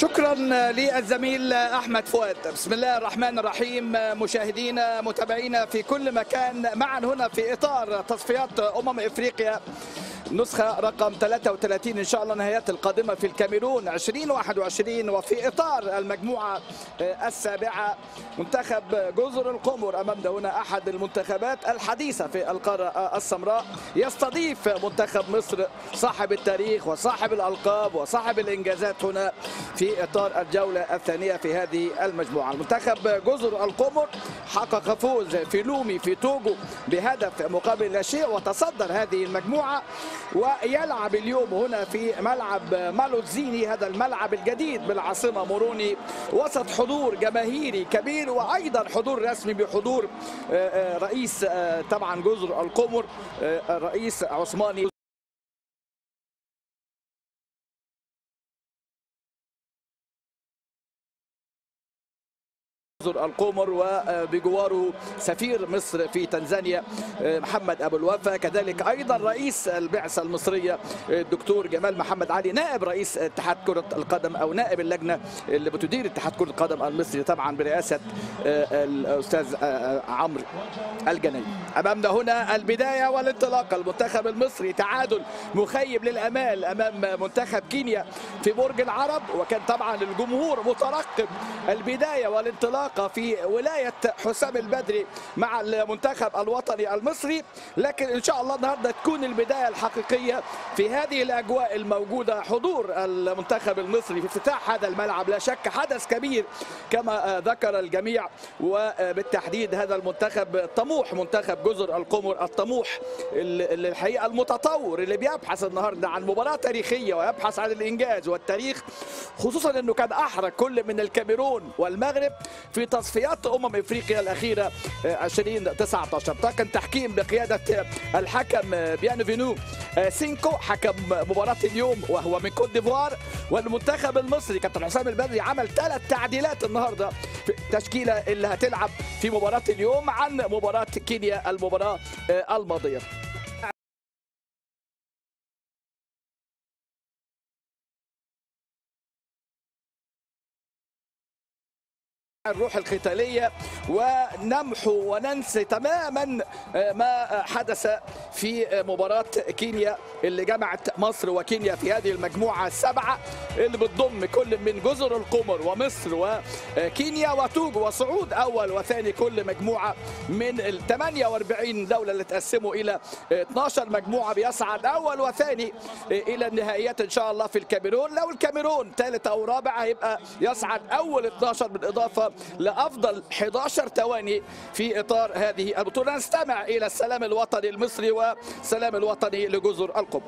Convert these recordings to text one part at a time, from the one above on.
شكرا للزميل احمد فؤاد بسم الله الرحمن الرحيم مشاهدينا متابعينا في كل مكان معا هنا في اطار تصفيات امم افريقيا نسخة رقم 33 إن شاء الله نهايات القادمة في الكاميرون 2021 وفي إطار المجموعة السابعة منتخب جزر القمر أمامنا هنا أحد المنتخبات الحديثة في القارة السمراء يستضيف منتخب مصر صاحب التاريخ وصاحب الألقاب وصاحب الإنجازات هنا في إطار الجولة الثانية في هذه المجموعة المنتخب جزر القمر حقق فوز في لومي في توجو بهدف مقابل لا شيء وتصدر هذه المجموعة ويلعب اليوم هنا في ملعب مالوزيني هذا الملعب الجديد بالعاصمة موروني وسط حضور جماهيري كبير وأيضا حضور رسمي بحضور رئيس طبعا جزر القمر رئيس عثماني جزر القمر وبجواره سفير مصر في تنزانيا محمد ابو الوفا كذلك ايضا رئيس البعثه المصريه الدكتور جمال محمد علي نائب رئيس اتحاد كره القدم او نائب اللجنه اللي بتدير اتحاد كره القدم المصري طبعا برئاسه الاستاذ عمرو الجناي امامنا هنا البدايه والانطلاقه المنتخب المصري تعادل مخيب للامال امام منتخب كينيا في برج العرب وكان طبعا الجمهور مترقب البدايه والانطلاقه في ولاية حسام البدري مع المنتخب الوطني المصري لكن إن شاء الله النهاردة تكون البداية الحقيقية في هذه الأجواء الموجودة حضور المنتخب المصري في افتتاح هذا الملعب لا شك حدث كبير كما ذكر الجميع وبالتحديد هذا المنتخب الطموح منتخب جزر القمر الطموح اللي الحقيقة المتطور اللي بيبحث النهاردة عن مباراة تاريخية ويبحث عن الإنجاز والتاريخ خصوصا أنه كان أحرج كل من الكاميرون والمغرب في تصفيات امم افريقيا الاخيره 2019 ده كان تحكيم بقياده الحكم بيانو سينكو حكم مباراه اليوم وهو من كوت ديفوار والمنتخب المصري كابتن حسام البدري عمل ثلاث تعديلات النهارده في التشكيله اللي هتلعب في مباراه اليوم عن مباراه كينيا المباراه الماضيه الروح القتالية ونمحو وننسى تماما ما حدث في مباراة كينيا اللي جمعت مصر وكينيا في هذه المجموعة السبعة اللي بتضم كل من جزر القمر ومصر وكينيا وتوجو وصعود أول وثاني كل مجموعة من ال 48 دولة اللي تقسموا إلى 12 مجموعة بيصعد أول وثاني إلى النهائيات إن شاء الله في الكاميرون لو الكاميرون ثالث أو رابع هيبقى يصعد أول 12 بالإضافة لافضل 11 ثواني في اطار هذه البطوله نستمع الى السلام الوطني المصري والسلام الوطني لجزر القمر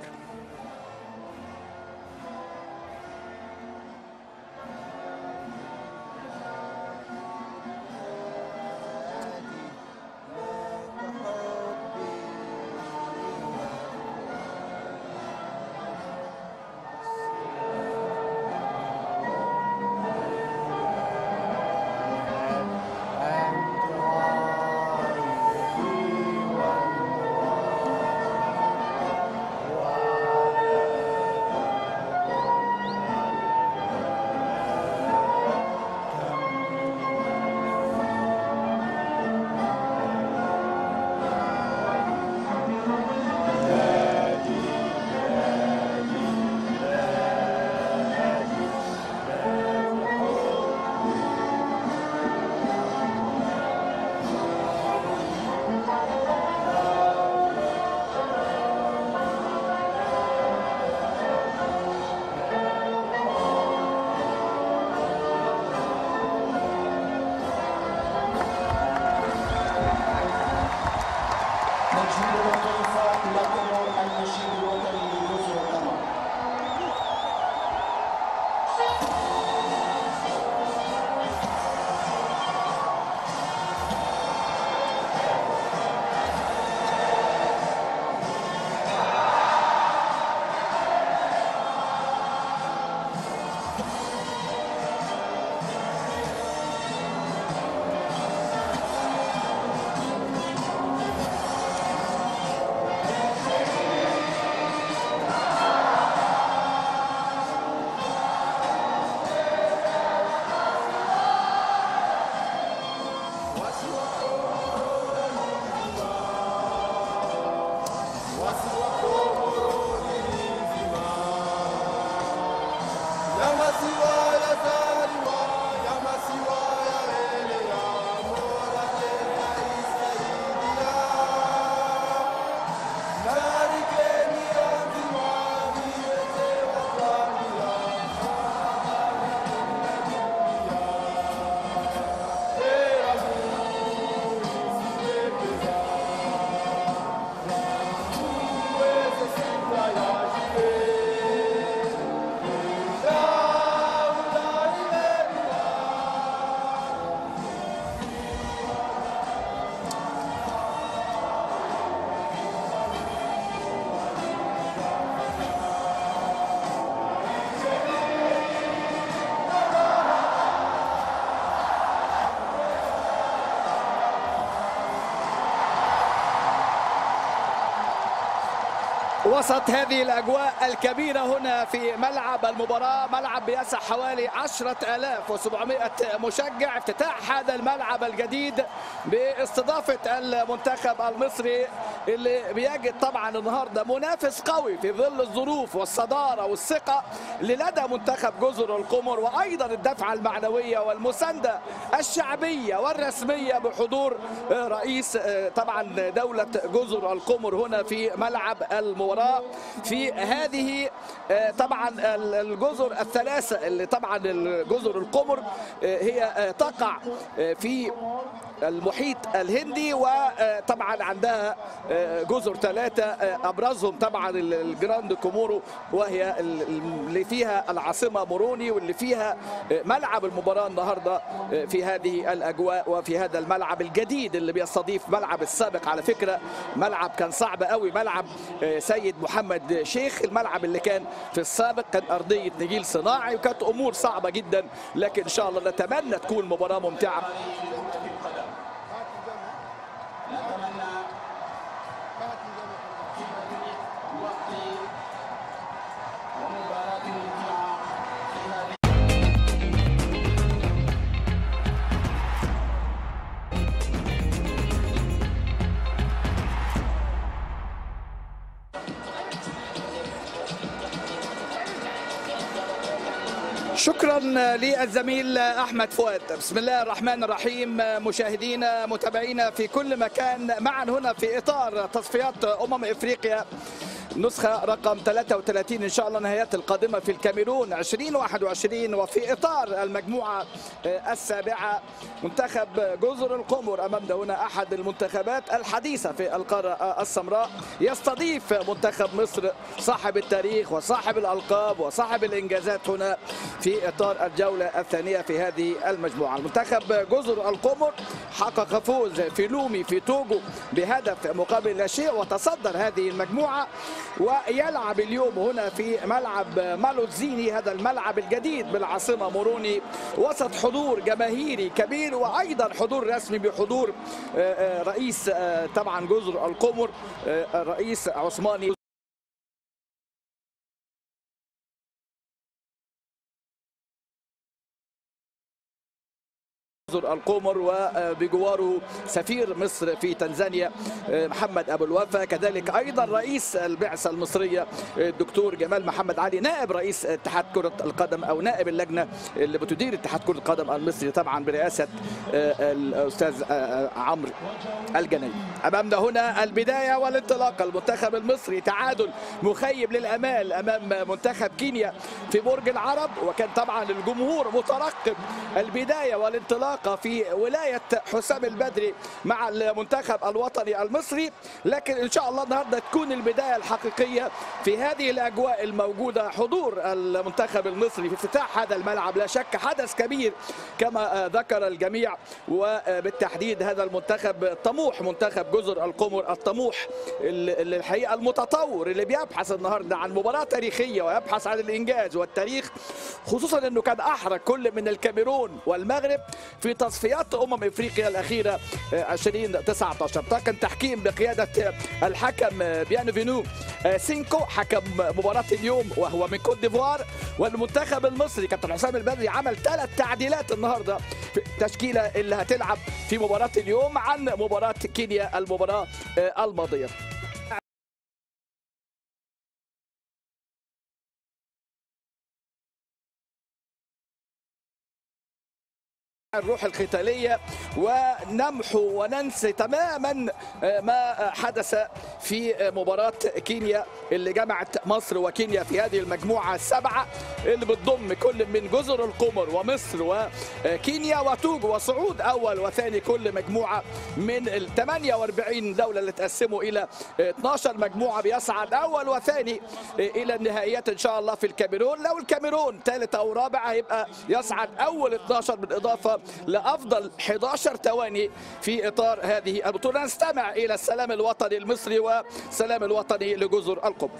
وسط هذه الأجواء الكبيرة هنا في ملعب المباراة ملعب بيسع حوالي 10700 مشجع افتتاح هذا الملعب الجديد باستضافة المنتخب المصري اللي بيجد طبعا النهاردة منافس قوي في ظل الظروف والصدارة والثقة اللي لدى منتخب جزر القمر وأيضا الدفعة المعنوية والمساندة الشعبية والرسمية بحضور رئيس طبعا دولة جزر القمر هنا في ملعب المباراة في هذه طبعا الجزر الثلاثة اللي طبعا الجزر القمر هي تقع في المحيط الهندي وطبعا عندها جزر ثلاثة أبرزهم طبعا الجراند كومورو وهي اللي فيها العاصمة موروني واللي فيها ملعب المباراة النهاردة في هذه الأجواء وفي هذا الملعب الجديد اللي بيستضيف ملعب السابق على فكرة ملعب كان صعب قوي ملعب سيد محمد شيخ الملعب اللي كان في السابق كان أرضية نجيل صناعي وكانت أمور صعبة جدا لكن إن شاء الله نتمنى تكون مباراة ممتعة شكرا للزميل احمد فؤاد بسم الله الرحمن الرحيم مشاهدينا متابعينا في كل مكان معا هنا في اطار تصفيات امم افريقيا نسخة رقم 33 إن شاء الله نهايات القادمة في الكاميرون 2021 وفي إطار المجموعة السابعة منتخب جزر القمر أمامنا هنا أحد المنتخبات الحديثة في القارة السمراء يستضيف منتخب مصر صاحب التاريخ وصاحب الألقاب وصاحب الإنجازات هنا في إطار الجولة الثانية في هذه المجموعة المنتخب جزر القمر حقق فوز في لومي في توجو بهدف مقابل لا شيء وتصدر هذه المجموعة ويلعب اليوم هنا في ملعب مالوزيني هذا الملعب الجديد بالعاصمة موروني وسط حضور جماهيري كبير وأيضا حضور رسمي بحضور رئيس طبعا جزر القمر رئيس عثماني القمر وبجواره سفير مصر في تنزانيا محمد ابو الوفا كذلك ايضا رئيس البعثه المصريه الدكتور جمال محمد علي نائب رئيس اتحاد كره القدم او نائب اللجنه اللي بتدير اتحاد كره القدم المصري طبعا برئاسه الاستاذ عمرو الجني امامنا هنا البدايه والانطلاقه المنتخب المصري تعادل مخيب للامال امام منتخب كينيا في برج العرب وكان طبعا الجمهور مترقب البدايه والانطلاقه في ولايه حسام البدري مع المنتخب الوطني المصري لكن ان شاء الله النهارده تكون البدايه الحقيقيه في هذه الاجواء الموجوده حضور المنتخب المصري في افتتاح هذا الملعب لا شك حدث كبير كما ذكر الجميع وبالتحديد هذا المنتخب الطموح منتخب جزر القمر الطموح اللي الحقيقه المتطور اللي بيبحث النهارده عن مباراه تاريخيه ويبحث عن الانجاز والتاريخ خصوصا انه كان احرج كل من الكاميرون والمغرب في تصفيات امم افريقيا الاخيره 2019 طاقم تحكيم بقياده الحكم بيانو سينكو حكم مباراه اليوم وهو من كوت ديفوار والمنتخب المصري كابتن حسام البدري عمل ثلاث تعديلات النهارده في التشكيله اللي هتلعب في مباراه اليوم عن مباراه كينيا المباراه الماضيه الروح القتالية ونمحو وننسى تماما ما حدث في مباراة كينيا اللي جمعت مصر وكينيا في هذه المجموعة السبعة اللي بتضم كل من جزر القمر ومصر وكينيا وتوجو وصعود أول وثاني كل مجموعة من ال 48 دولة اللي تقسموا إلى 12 مجموعة بيصعد أول وثاني إلى النهائيات إن شاء الله في الكاميرون لو الكاميرون ثالث أو رابع هيبقى يصعد أول 12 بالإضافة لافضل 11 ثواني في اطار هذه البطوله نستمع الى السلام الوطني المصري والسلام الوطني لجزر القمر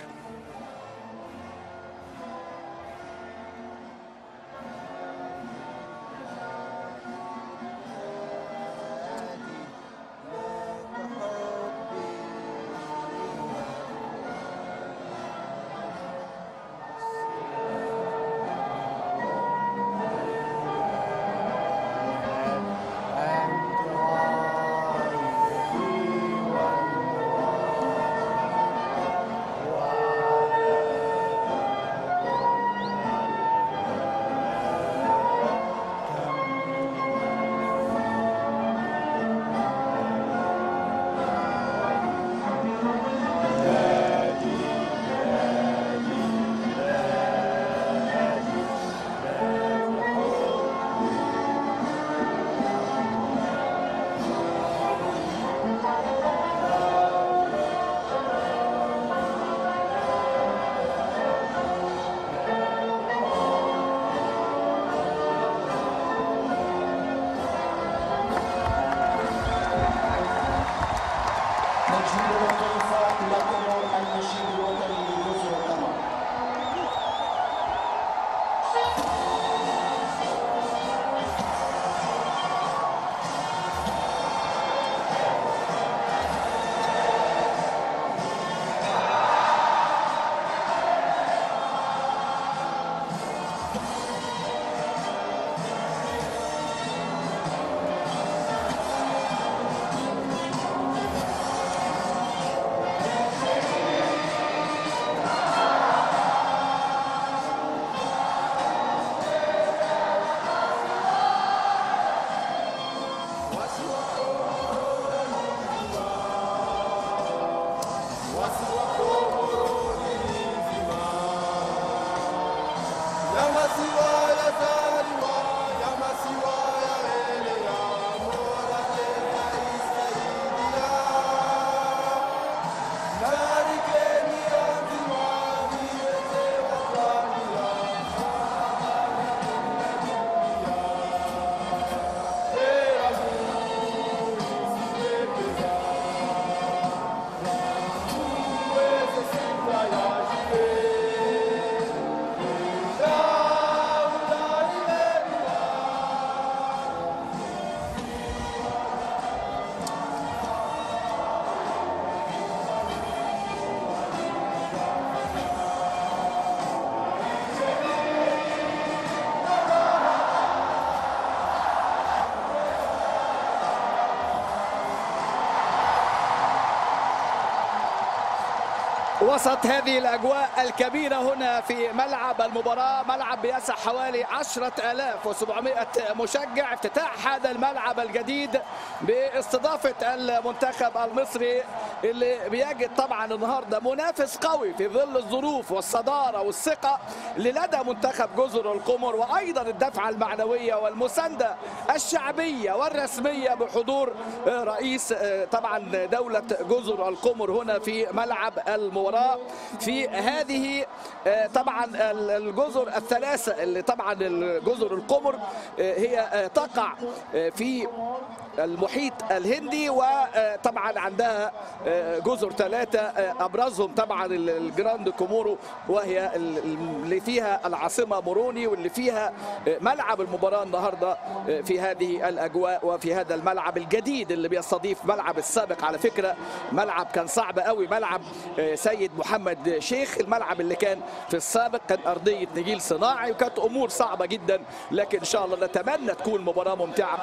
وسط هذه الأجواء الكبيرة هنا في ملعب المباراة ملعب بيسع حوالي 10700 مشجع افتتاح هذا الملعب الجديد باستضافة المنتخب المصري اللي بيجد طبعا النهاردة منافس قوي في ظل الظروف والصدارة والثقة اللي لدى منتخب جزر القمر وأيضا الدفعة المعنوية والمساندة الشعبية والرسمية بحضور رئيس طبعا دولة جزر القمر هنا في ملعب المباراة في هذه طبعا الجزر الثلاثة اللي طبعا الجزر القمر هي تقع في المحيط الهندي وطبعا عندها جزر ثلاثة أبرزهم طبعا الجراند كومورو وهي اللي فيها العاصمة موروني واللي فيها ملعب المباراة النهاردة في هذه الأجواء وفي هذا الملعب الجديد اللي بيستضيف ملعب السابق على فكرة ملعب كان صعب قوي ملعب سيد محمد شيخ الملعب اللي كان في السابق كان أرضية نجيل صناعي وكانت أمور صعبة جدا لكن إن شاء الله نتمنى تكون مباراة ممتعة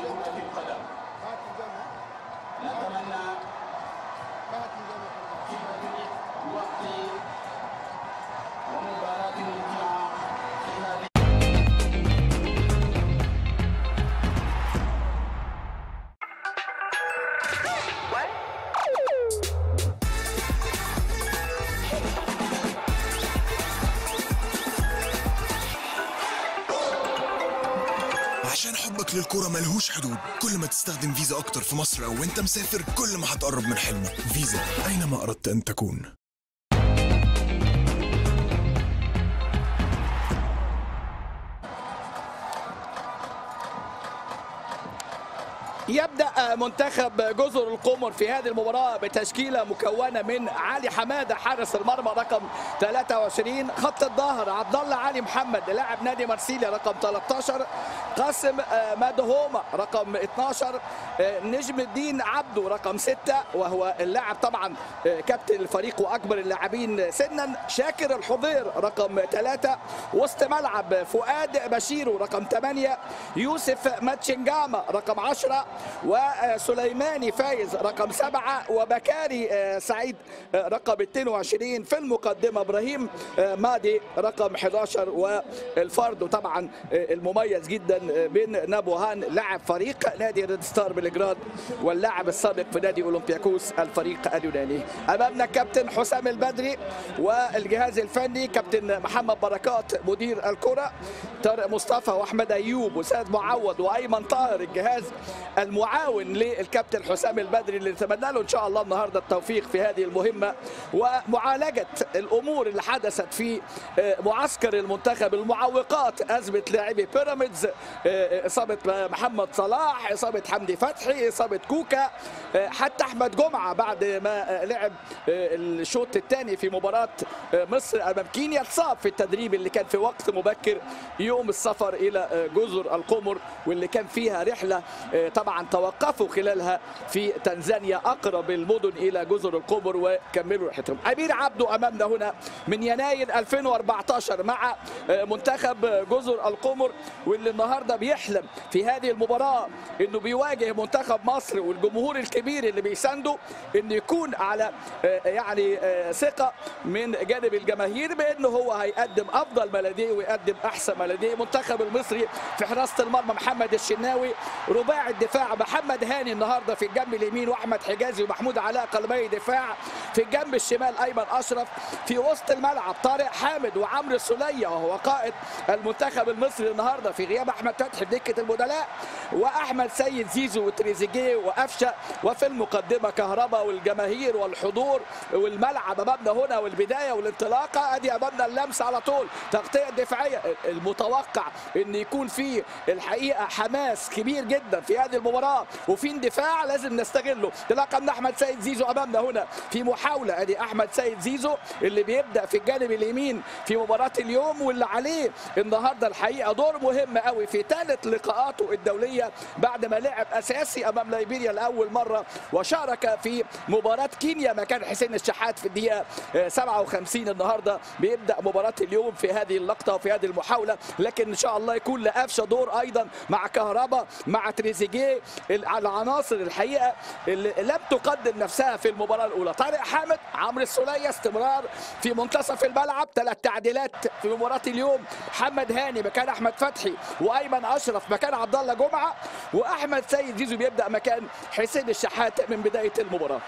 عشان حبك للكرة ملهوش حدود كل ما تستخدم فيزا أكتر في مصر أو وأنت مسافر كل ما هتقرب من حلمك فيزا أينما أردت أن تكون يبدا منتخب جزر القمر في هذه المباراه بتشكيله مكونه من علي حماده حارس المرمى رقم 23 خط الظهر عبد الله علي محمد لاعب نادي مرسيليا رقم 13 قاسم مدهومه رقم 12 نجم الدين عبده رقم 6 وهو اللاعب طبعا كابتن الفريق واكبر اللاعبين سنا شاكر الحضير رقم 3 وسط ملعب فؤاد بشيرو رقم 8 يوسف ماتشنجاما رقم 10 وسليماني فايز رقم سبعة وبكاري سعيد رقم 22 في المقدمة إبراهيم مادي رقم 11 والفرد طبعا المميز جدا بين نابوهان لاعب فريق نادي ريد ستار بلجراد واللاعب السابق في نادي أولمبياكوس الفريق اليوناني أمامنا كابتن حسام البدري والجهاز الفني كابتن محمد بركات مدير الكرة طارق مصطفى وأحمد أيوب وسيد معوض وأيمن طاهر الجهاز المعاون للكابتن حسام البدري اللي نتمنى له ان شاء الله النهارده التوفيق في هذه المهمه ومعالجه الامور اللي حدثت في معسكر المنتخب المعوقات ازمه لاعبي بيراميدز اصابه محمد صلاح اصابه حمدي فتحي اصابه كوكا حتى احمد جمعه بعد ما لعب الشوط الثاني في مباراه مصر امام كينيا اتصاب في التدريب اللي كان في وقت مبكر يوم السفر الى جزر القمر واللي كان فيها رحله طبعا توقفوا خلالها في تنزانيا اقرب المدن الى جزر القمر وكملوا رحلتهم امير عبده امامنا هنا من يناير 2014 مع منتخب جزر القمر واللي النهارده بيحلم في هذه المباراه انه بيواجه منتخب مصر والجمهور الكبير اللي بيسانده انه يكون على يعني ثقه من جانب الجماهير بانه هو هيقدم افضل ما لديه ويقدم احسن ما لديه المنتخب المصري في حراسه المرمى محمد الشناوي رباعي الدفاع محمد هاني النهارده في الجنب اليمين واحمد حجازي ومحمود علاء قلبي دفاع في الجنب الشمال ايمن اشرف في وسط الملعب طارق حامد وعمرو السوليه وهو قائد المنتخب المصري النهارده في غياب احمد فتحي في دكه البدلاء واحمد سيد زيزو وتريزيجيه وقفشه وفي المقدمه كهربا والجماهير والحضور والملعب امامنا هنا والبدايه والانطلاقه ادي امامنا اللمس على طول تغطيه دفاعيه المتوقع ان يكون في الحقيقه حماس كبير جدا في هذه المباراه وفي اندفاع لازم نستغله انطلاقه من احمد سيد زيزو امامنا هنا في محاوله ادي احمد سيد زيزو اللي بيبدا في الجانب اليمين في مباراه اليوم واللي عليه النهارده الحقيقه دور مهم قوي في ثالث لقاءاته الدوليه بعد ما لعب اساسي امام ليبيريا لاول مره وشارك في مباراه كينيا مكان حسين الشحات في الدقيقه 57 النهارده بيبدا مباراه اليوم في هذه اللقطه وفي هذه المحاوله لكن ان شاء الله يكون لقفشه دور ايضا مع كهربا مع تريزيجيه العناصر الحقيقه اللي لم تقدم نفسها في المباراه الاولى طارق حامد عمرو السوليه استمرار في منتصف الملعب ثلاث تعديلات في مباراه اليوم محمد هاني مكان احمد فتحي وايمن اشرف مكان عبد الله جمعه واحمد سيد زيزو بيبدا مكان حسين الشحات من بدايه المباراه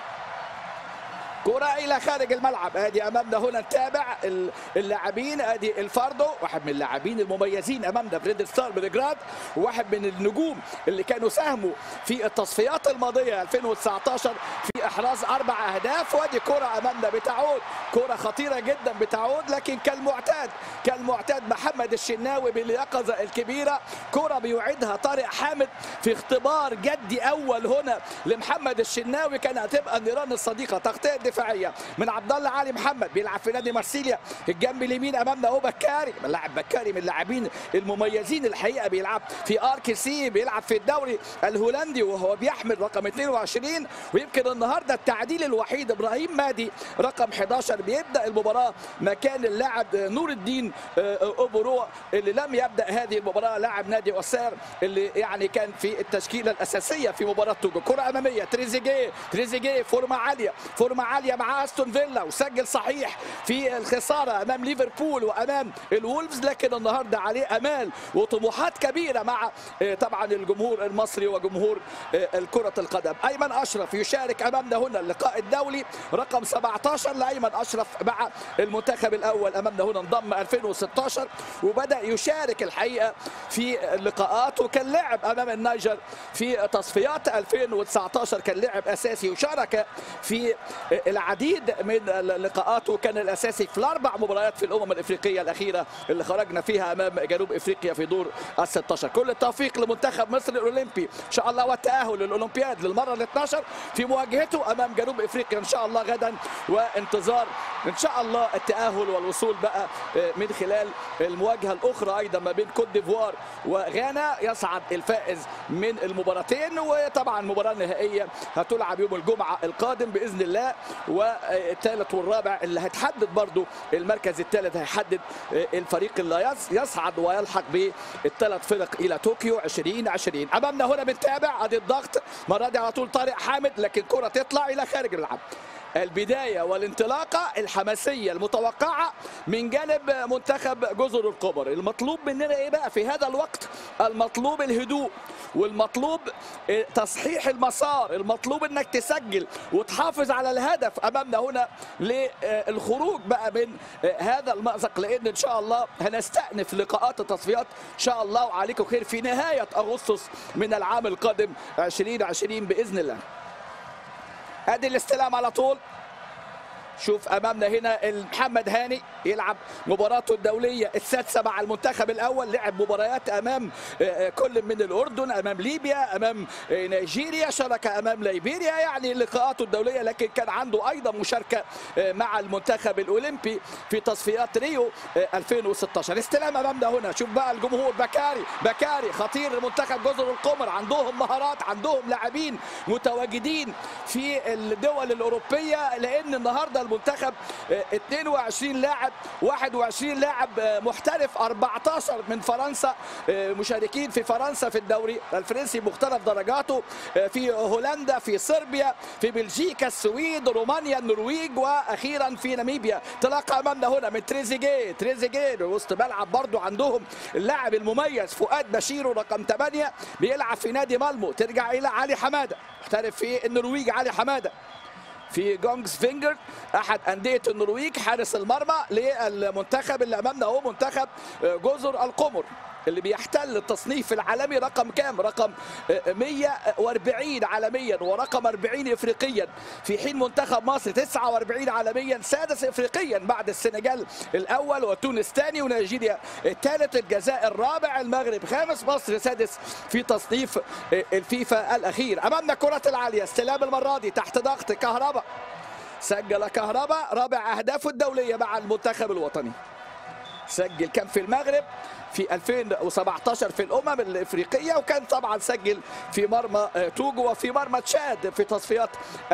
كرة إلى خارج الملعب ادي أمامنا هنا نتابع اللاعبين ادي الفاردو واحد من اللاعبين المميزين أمامنا فريد ستار بلجراد وواحد من النجوم اللي كانوا ساهموا في التصفيات الماضية 2019 في إحراز أربع أهداف وادي كرة أمامنا بتعود كرة خطيرة جدا بتعود لكن كالمعتاد كالمعتاد محمد الشناوي باليقظة الكبيرة كرة بيوعدها طارق حامد في اختبار جدي أول هنا لمحمد الشناوي كان هتبقى النيران الصديقة تغطية دفاعيه من عبد الله علي محمد بيلعب في نادي مارسيليا الجنب اليمين امامنا هو بكاري لاعب بكاري من اللاعبين المميزين الحقيقه بيلعب في ارك سي بيلعب في الدوري الهولندي وهو بيحمل رقم 22 ويمكن النهارده التعديل الوحيد ابراهيم مادي رقم 11 بيبدا المباراه مكان اللاعب نور الدين اوبورو اللي لم يبدا هذه المباراه لاعب نادي اوسير اللي يعني كان في التشكيله الاساسيه في مباراه توجو كره اماميه تريزيجيه تريزيجيه فورمه عاليه فورمه عاليه عاليه مع استون فيلا وسجل صحيح في الخساره امام ليفربول وامام الولفز لكن النهارده عليه امال وطموحات كبيره مع طبعا الجمهور المصري وجمهور كره القدم ايمن اشرف يشارك امامنا هنا اللقاء الدولي رقم 17 لايمن اشرف مع المنتخب الاول امامنا هنا انضم 2016 وبدا يشارك الحقيقه في اللقاءات وكان لعب امام النيجر في تصفيات 2019 كان لاعب اساسي وشارك في العديد من اللقاءات وكان الاساسي في الاربع مباريات في الامم الافريقيه الاخيره اللي خرجنا فيها امام جنوب افريقيا في دور ال 16 كل التوفيق لمنتخب مصر الاولمبي ان شاء الله والتاهل للاولمبياد للمره ال 12 في مواجهته امام جنوب افريقيا ان شاء الله غدا وانتظار ان شاء الله التاهل والوصول بقى من خلال المواجهه الاخرى ايضا ما بين كوت ديفوار وغانا يصعد الفائز من المباراتين وطبعا المباراه النهائيه هتلعب يوم الجمعه القادم باذن الله والثالث والرابع اللي هتحدد برضو المركز الثالث هيحدد الفريق اللي يصعد ويلحق بالثلاث فرق الى طوكيو 2020 امامنا هنا بنتابع ادي الضغط المره دي على طول طارق حامد لكن كره تطلع الى خارج الملعب البداية والانطلاقة الحماسية المتوقعة من جانب منتخب جزر القمر المطلوب مننا ايه بقى في هذا الوقت المطلوب الهدوء والمطلوب تصحيح المسار المطلوب انك تسجل وتحافظ على الهدف امامنا هنا للخروج بقى من هذا المأزق لان ان شاء الله هنستأنف لقاءات التصفيات ان شاء الله وعليكم خير في نهاية اغسطس من العام القادم 2020 باذن الله ادي الاستلام على طول شوف امامنا هنا محمد هاني يلعب مباراته الدوليه السادسه مع المنتخب الاول لعب مباريات امام كل من الاردن امام ليبيا امام نيجيريا شارك امام ليبيريا يعني لقاءاته الدوليه لكن كان عنده ايضا مشاركه مع المنتخب الاولمبي في تصفيات ريو 2016 استلام امامنا هنا شوف بقى الجمهور بكاري بكاري خطير منتخب جزر القمر عندهم مهارات عندهم لاعبين متواجدين في الدول الاوروبيه لان النهارده المنتخب 22 لاعب 21 لاعب محترف 14 من فرنسا مشاركين في فرنسا في الدوري الفرنسي مختلف درجاته في هولندا في صربيا في بلجيكا السويد رومانيا النرويج واخيرا في ناميبيا تلاقى امامنا هنا من تريزيجيه تريزيجيه وسط ملعب برضو عندهم اللاعب المميز فؤاد بشيرو رقم 8 بيلعب في نادي مالمو ترجع الى علي حماده محترف في النرويج علي حماده في جونجز فينجر احد انديه النرويج حارس المرمى للمنتخب اللي امامنا هو منتخب جزر القمر اللي بيحتل التصنيف العالمي رقم كام رقم 140 عالميا ورقم 40 افريقيا في حين منتخب مصر 49 عالميا سادس افريقيا بعد السنغال الاول وتونس ثاني ونيجيريا الثالث الجزائر الرابع المغرب خامس مصر سادس في تصنيف الفيفا الاخير امامنا كره العاليه استلام المره دي تحت ضغط كهرباء سجل كهرباء رابع اهدافه الدوليه مع المنتخب الوطني سجل كان في المغرب في 2017 في الامم الافريقيه وكان طبعا سجل في مرمى توجو وفي مرمى تشاد في تصفيات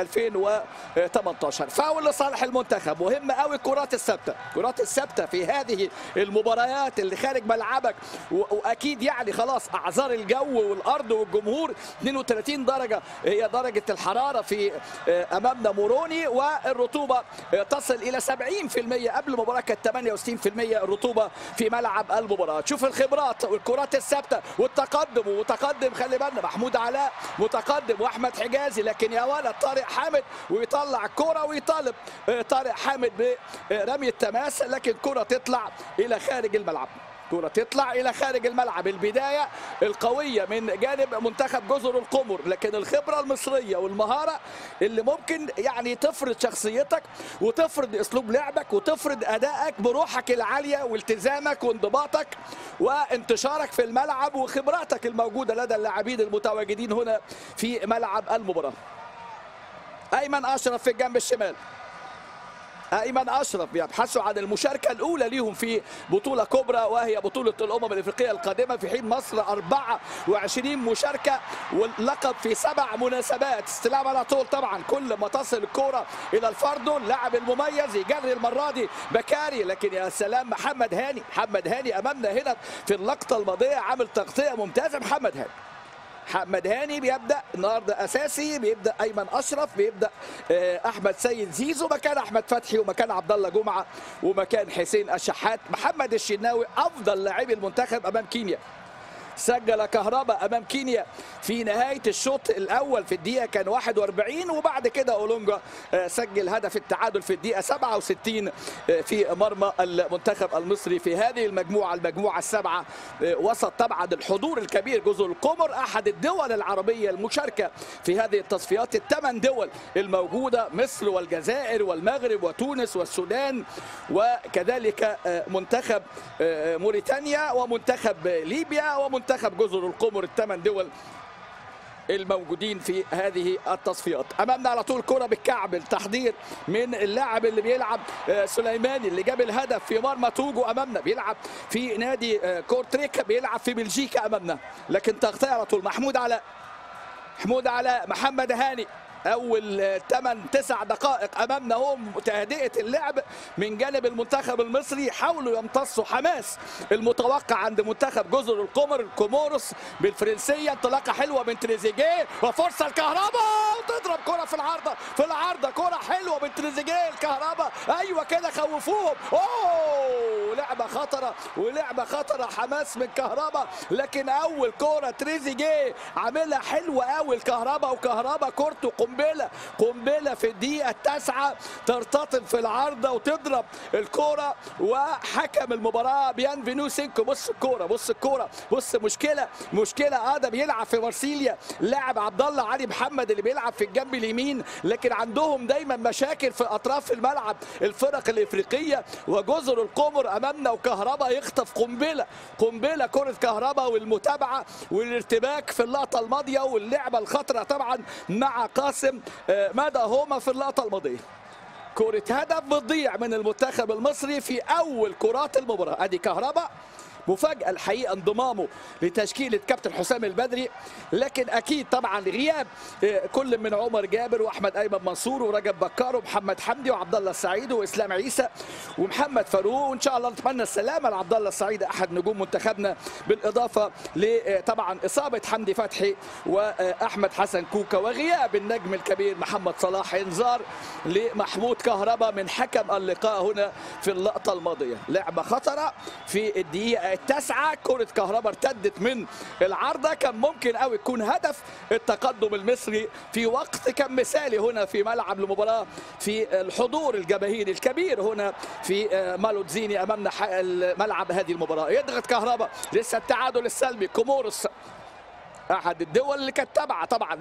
2018 فاول لصالح المنتخب مهم قوي الكرات الثابته الكرات الثابته في هذه المباريات اللي خارج ملعبك واكيد يعني خلاص اعذار الجو والارض والجمهور 32 درجه هي درجه الحراره في امامنا موروني والرطوبه تصل الى 70% قبل المباراه كانت 68% الرطوبه في ملعب المباراه تشوف الخبرات والكرات الثابته والتقدم وتقدم خلي بالنا محمود علاء متقدم واحمد حجازي لكن يا ولد طارق حامد ويطلع الكره ويطالب طارق حامد برمي التماس لكن الكره تطلع الى خارج الملعب كرة تطلع إلى خارج الملعب البداية القوية من جانب منتخب جزر القمر لكن الخبرة المصرية والمهارة اللي ممكن يعني تفرض شخصيتك وتفرض أسلوب لعبك وتفرض أدائك بروحك العالية والتزامك وانضباطك وانتشارك في الملعب وخبراتك الموجودة لدى اللاعبين المتواجدين هنا في ملعب المباراة أيمن أشرف في الجنب الشمال ايمن اشرف بيبحثوا عن المشاركه الاولى ليهم في بطوله كبرى وهي بطوله الامم الافريقيه القادمه في حين مصر 24 مشاركه واللقب في سبع مناسبات استلام على طول طبعا كل ما تصل الكره الى الفردو اللاعب المميز يجري المره دي بكاري لكن يا سلام محمد هاني محمد هاني امامنا هنا في اللقطه الماضيه عامل تغطيه ممتازه محمد هاني محمد هاني بيبدا النهارده اساسي بيبدا ايمن اشرف بيبدا احمد سيد زيزو مكان احمد فتحي ومكان عبد الله جمعه ومكان حسين الشحات محمد الشناوي افضل لاعبي المنتخب امام كينيا سجل كهربا امام كينيا في نهايه الشوط الاول في الدقيقه كان 41 وبعد كده اولونجا سجل هدف التعادل في الدقيقه 67 في مرمى المنتخب المصري في هذه المجموعه المجموعه السبعه وسط طبعا الحضور الكبير جزر القمر احد الدول العربيه المشاركه في هذه التصفيات الثمان دول الموجوده مصر والجزائر والمغرب وتونس والسودان وكذلك منتخب موريتانيا ومنتخب ليبيا ومنتخب منتخب جزر القمر الثمان دول الموجودين في هذه التصفيات امامنا على طول كره بالكعب التحضير من اللاعب اللي بيلعب سليماني اللي جاب الهدف في مرمى توجو امامنا بيلعب في نادي كورتريكا بيلعب في بلجيكا امامنا لكن تغطيه على طول محمود علاء محمود علاء محمد هاني اول 8 9 دقائق امامنا هم تهدئه اللعب من جانب المنتخب المصري حاولوا يمتصوا حماس المتوقع عند منتخب جزر القمر الكوموروس بالفرنسيه انطلاقه حلوه من تريزيجيه وفرصه الكهرباء وتضرب كره في العارضه في العارضه كره حلوه من تريزيجيه الكهرباء ايوه كده خوفوهم اوه لعبه خطره ولعبه خطره حماس من كهرباء لكن اول كره تريزيجيه عاملها حلوه قوي الكهرباء وكهرباء كورته قنبله قنبله في الدقيقه التاسعه ترتطم في العارضه وتضرب الكوره وحكم المباراه بيان فينو سينكو بص الكوره بص الكوره بص مشكله مشكله ادم بيلعب في مارسيليا لاعب عبد الله علي محمد اللي بيلعب في الجنب اليمين لكن عندهم دايما مشاكل في اطراف الملعب الفرق الافريقيه وجزر القمر امامنا وكهرباء يخطف قنبله قنبله كره كهرباء والمتابعه والارتباك في اللقطه الماضيه واللعبه الخطره طبعا مع قاسم مدى هما في اللقطه الماضيه كرة هدف بتضيع من المنتخب المصري في أول كرات المباراة أدي كهرباء مفاجأة الحقيقة انضمامه لتشكيلة كابتن حسام البدري لكن أكيد طبعا غياب كل من عمر جابر وأحمد أيمن منصور ورجب بكار ومحمد حمدي وعبد الله السعيد وإسلام عيسى ومحمد فاروق وإن شاء الله نتمنى السلامة لعبد الله السعيد أحد نجوم منتخبنا بالإضافة لطبعا إصابة حمدي فتحي وأحمد حسن كوكا وغياب النجم الكبير محمد صلاح إنذار لمحمود كهربا من حكم اللقاء هنا في اللقطة الماضية لعبة خطرة في الدقيقة التاسعة كرة كهربا ارتدت من العارضة كان ممكن قوي يكون هدف التقدم المصري في وقت كان مثالي هنا في ملعب المباراة في الحضور الجماهيري الكبير هنا في مالوتزيني أمامنا ملعب هذه المباراة يضغط كهربا لسه التعادل السلبي كوموروس أحد الدول اللي كانت تابعة طبعا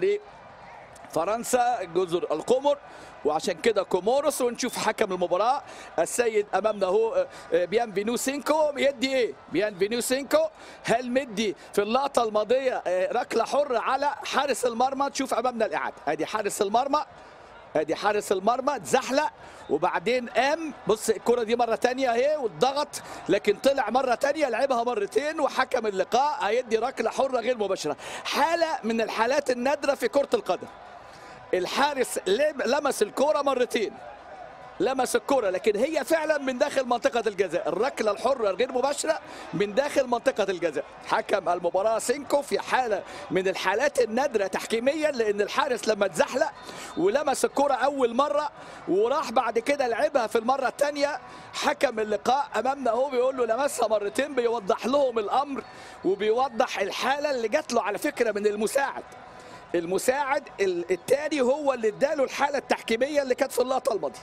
فرنسا جزر القمر وعشان كده كوموروس ونشوف حكم المباراه السيد امامنا هو بيان فينو سينكو يدي ايه بيان فينو سينكو هل مدي في اللقطه الماضيه ركله حره على حارس المرمى تشوف امامنا الاعاده ادي حارس المرمى ادي حارس المرمى اتزحلق وبعدين قام بص الكره دي مره تانية اهي واتضغط لكن طلع مره تانية لعبها مرتين وحكم اللقاء هيدي ركله حره غير مباشره حاله من الحالات النادره في كره القدم الحارس لمس الكره مرتين لمس الكرة لكن هي فعلا من داخل منطقة الجزاء الركلة الحرة الغير مباشرة من داخل منطقة الجزاء حكم المباراة سينكو في حالة من الحالات النادرة تحكيميا لأن الحارس لما اتزحلق ولمس الكرة أول مرة وراح بعد كده لعبها في المرة الثانية حكم اللقاء أمامنا هو بيقول له لمسها مرتين بيوضح لهم الأمر وبيوضح الحالة اللي جات له على فكرة من المساعد المساعد الثاني هو اللي اداله الحالة التحكيمية اللي كانت في اللقطة الماضية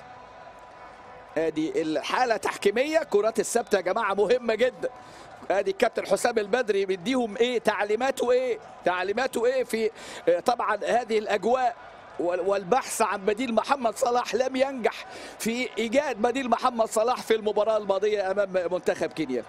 ادي الحاله تحكيميه كرات الثابته يا جماعه مهمه جدا ادي الكابتن حسام البدري بيديهم ايه تعليماته ايه تعليماته ايه في طبعا هذه الاجواء والبحث عن بديل محمد صلاح لم ينجح في ايجاد بديل محمد صلاح في المباراه الماضيه امام منتخب كينيا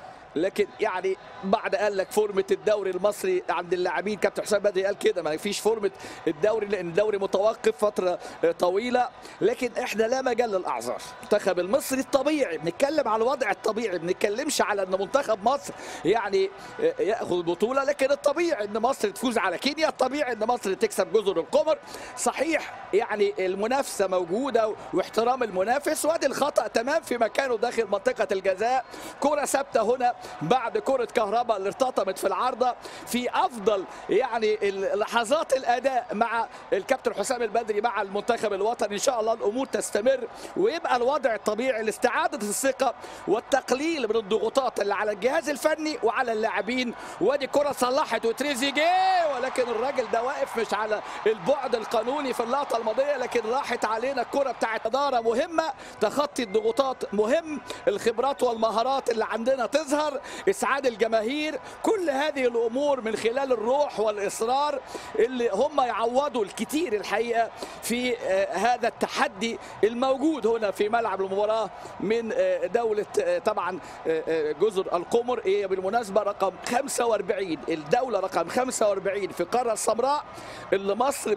لكن يعني بعد قال لك فورمه الدوري المصري عند اللاعبين كابتن حسام بدري قال كده ما فيش فورمه الدوري لان الدوري متوقف فتره طويله لكن احنا لا مجال للاعذار المنتخب المصري الطبيعي بنتكلم على الوضع الطبيعي ما بنتكلمش على ان منتخب مصر يعني ياخذ البطوله لكن الطبيعي ان مصر تفوز على كينيا الطبيعي ان مصر تكسب جزر القمر صحيح يعني المنافسه موجوده واحترام المنافس وادي الخطا تمام في مكانه داخل منطقه الجزاء كره ثابته هنا بعد كرة كهرباء اللي ارتطمت في العارضة في أفضل يعني لحظات الأداء مع الكابتن حسام البدري مع المنتخب الوطني إن شاء الله الأمور تستمر ويبقى الوضع الطبيعي لاستعادة الثقة والتقليل من الضغوطات اللي على الجهاز الفني وعلى اللاعبين وادي كرة صلحت وتريزيجيه ولكن الراجل ده واقف مش على البعد القانوني في اللقطة الماضية لكن راحت علينا الكرة بتاعت إدارة مهمة تخطي الضغوطات مهم الخبرات والمهارات اللي عندنا تظهر اسعاد الجماهير كل هذه الامور من خلال الروح والاصرار اللي هم يعوضوا الكثير الحقيقه في هذا التحدي الموجود هنا في ملعب المباراه من دوله طبعا جزر القمر هي بالمناسبه رقم 45 الدوله رقم 45 في القاره السمراء اللي مصر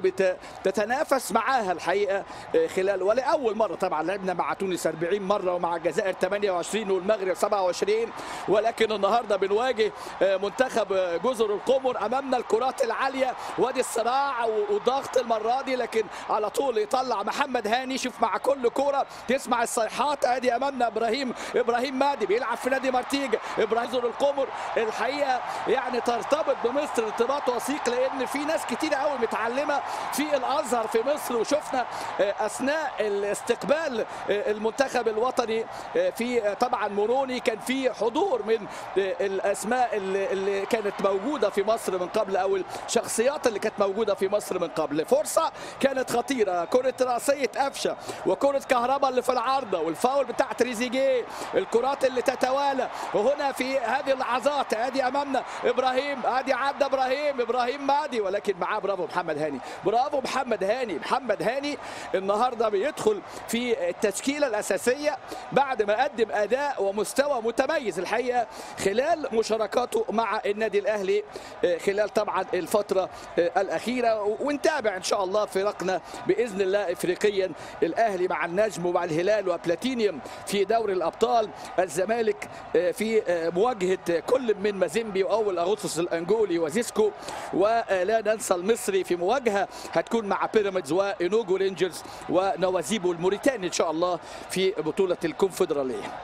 بتتنافس معاها الحقيقه خلال ولاول مره طبعا لعبنا مع تونس 40 مره ومع الجزائر 28 والمغرب 27 ولكن النهارده بنواجه منتخب جزر القمر امامنا الكرات العاليه وادي الصراع وضغط المره دي لكن على طول يطلع محمد هاني شوف مع كل كوره تسمع الصيحات ادي امامنا ابراهيم ابراهيم مادي بيلعب في نادي مارتيجا ابراهيم جزر القمر الحقيقه يعني ترتبط بمصر ارتباط وثيق لان في ناس كتير قوي متعلمه في الازهر في مصر وشفنا اثناء الاستقبال المنتخب الوطني في طبعا موروني كان في حضور من الاسماء اللي كانت موجوده في مصر من قبل او الشخصيات اللي كانت موجوده في مصر من قبل فرصه كانت خطيره كره راسيه قفشه وكره كهرباء اللي في العارضه والفاول بتاع تريزيجيه الكرات اللي تتوالى وهنا في هذه اللحظات ادي امامنا ابراهيم ادي عدى ابراهيم ابراهيم مادي ولكن معاه برافو محمد هاني برافو محمد هاني محمد هاني النهارده بيدخل في التشكيله الاساسيه بعد ما قدم اداء ومستوى متميز الحقيقه خلال مشاركاته مع النادي الاهلي خلال طبعا الفتره الاخيره ونتابع ان شاء الله فرقنا باذن الله افريقيا الاهلي مع النجم ومع الهلال وبلاتينيوم في دوري الابطال الزمالك في مواجهه كل من مازيمبي واول اغسطس الانجولي وزيسكو ولا ننسى المصري في مواجهه هتكون مع بيراميدز وانوجو رينجرز ونوازيبو الموريتاني ان شاء الله في بطوله الكونفدراليه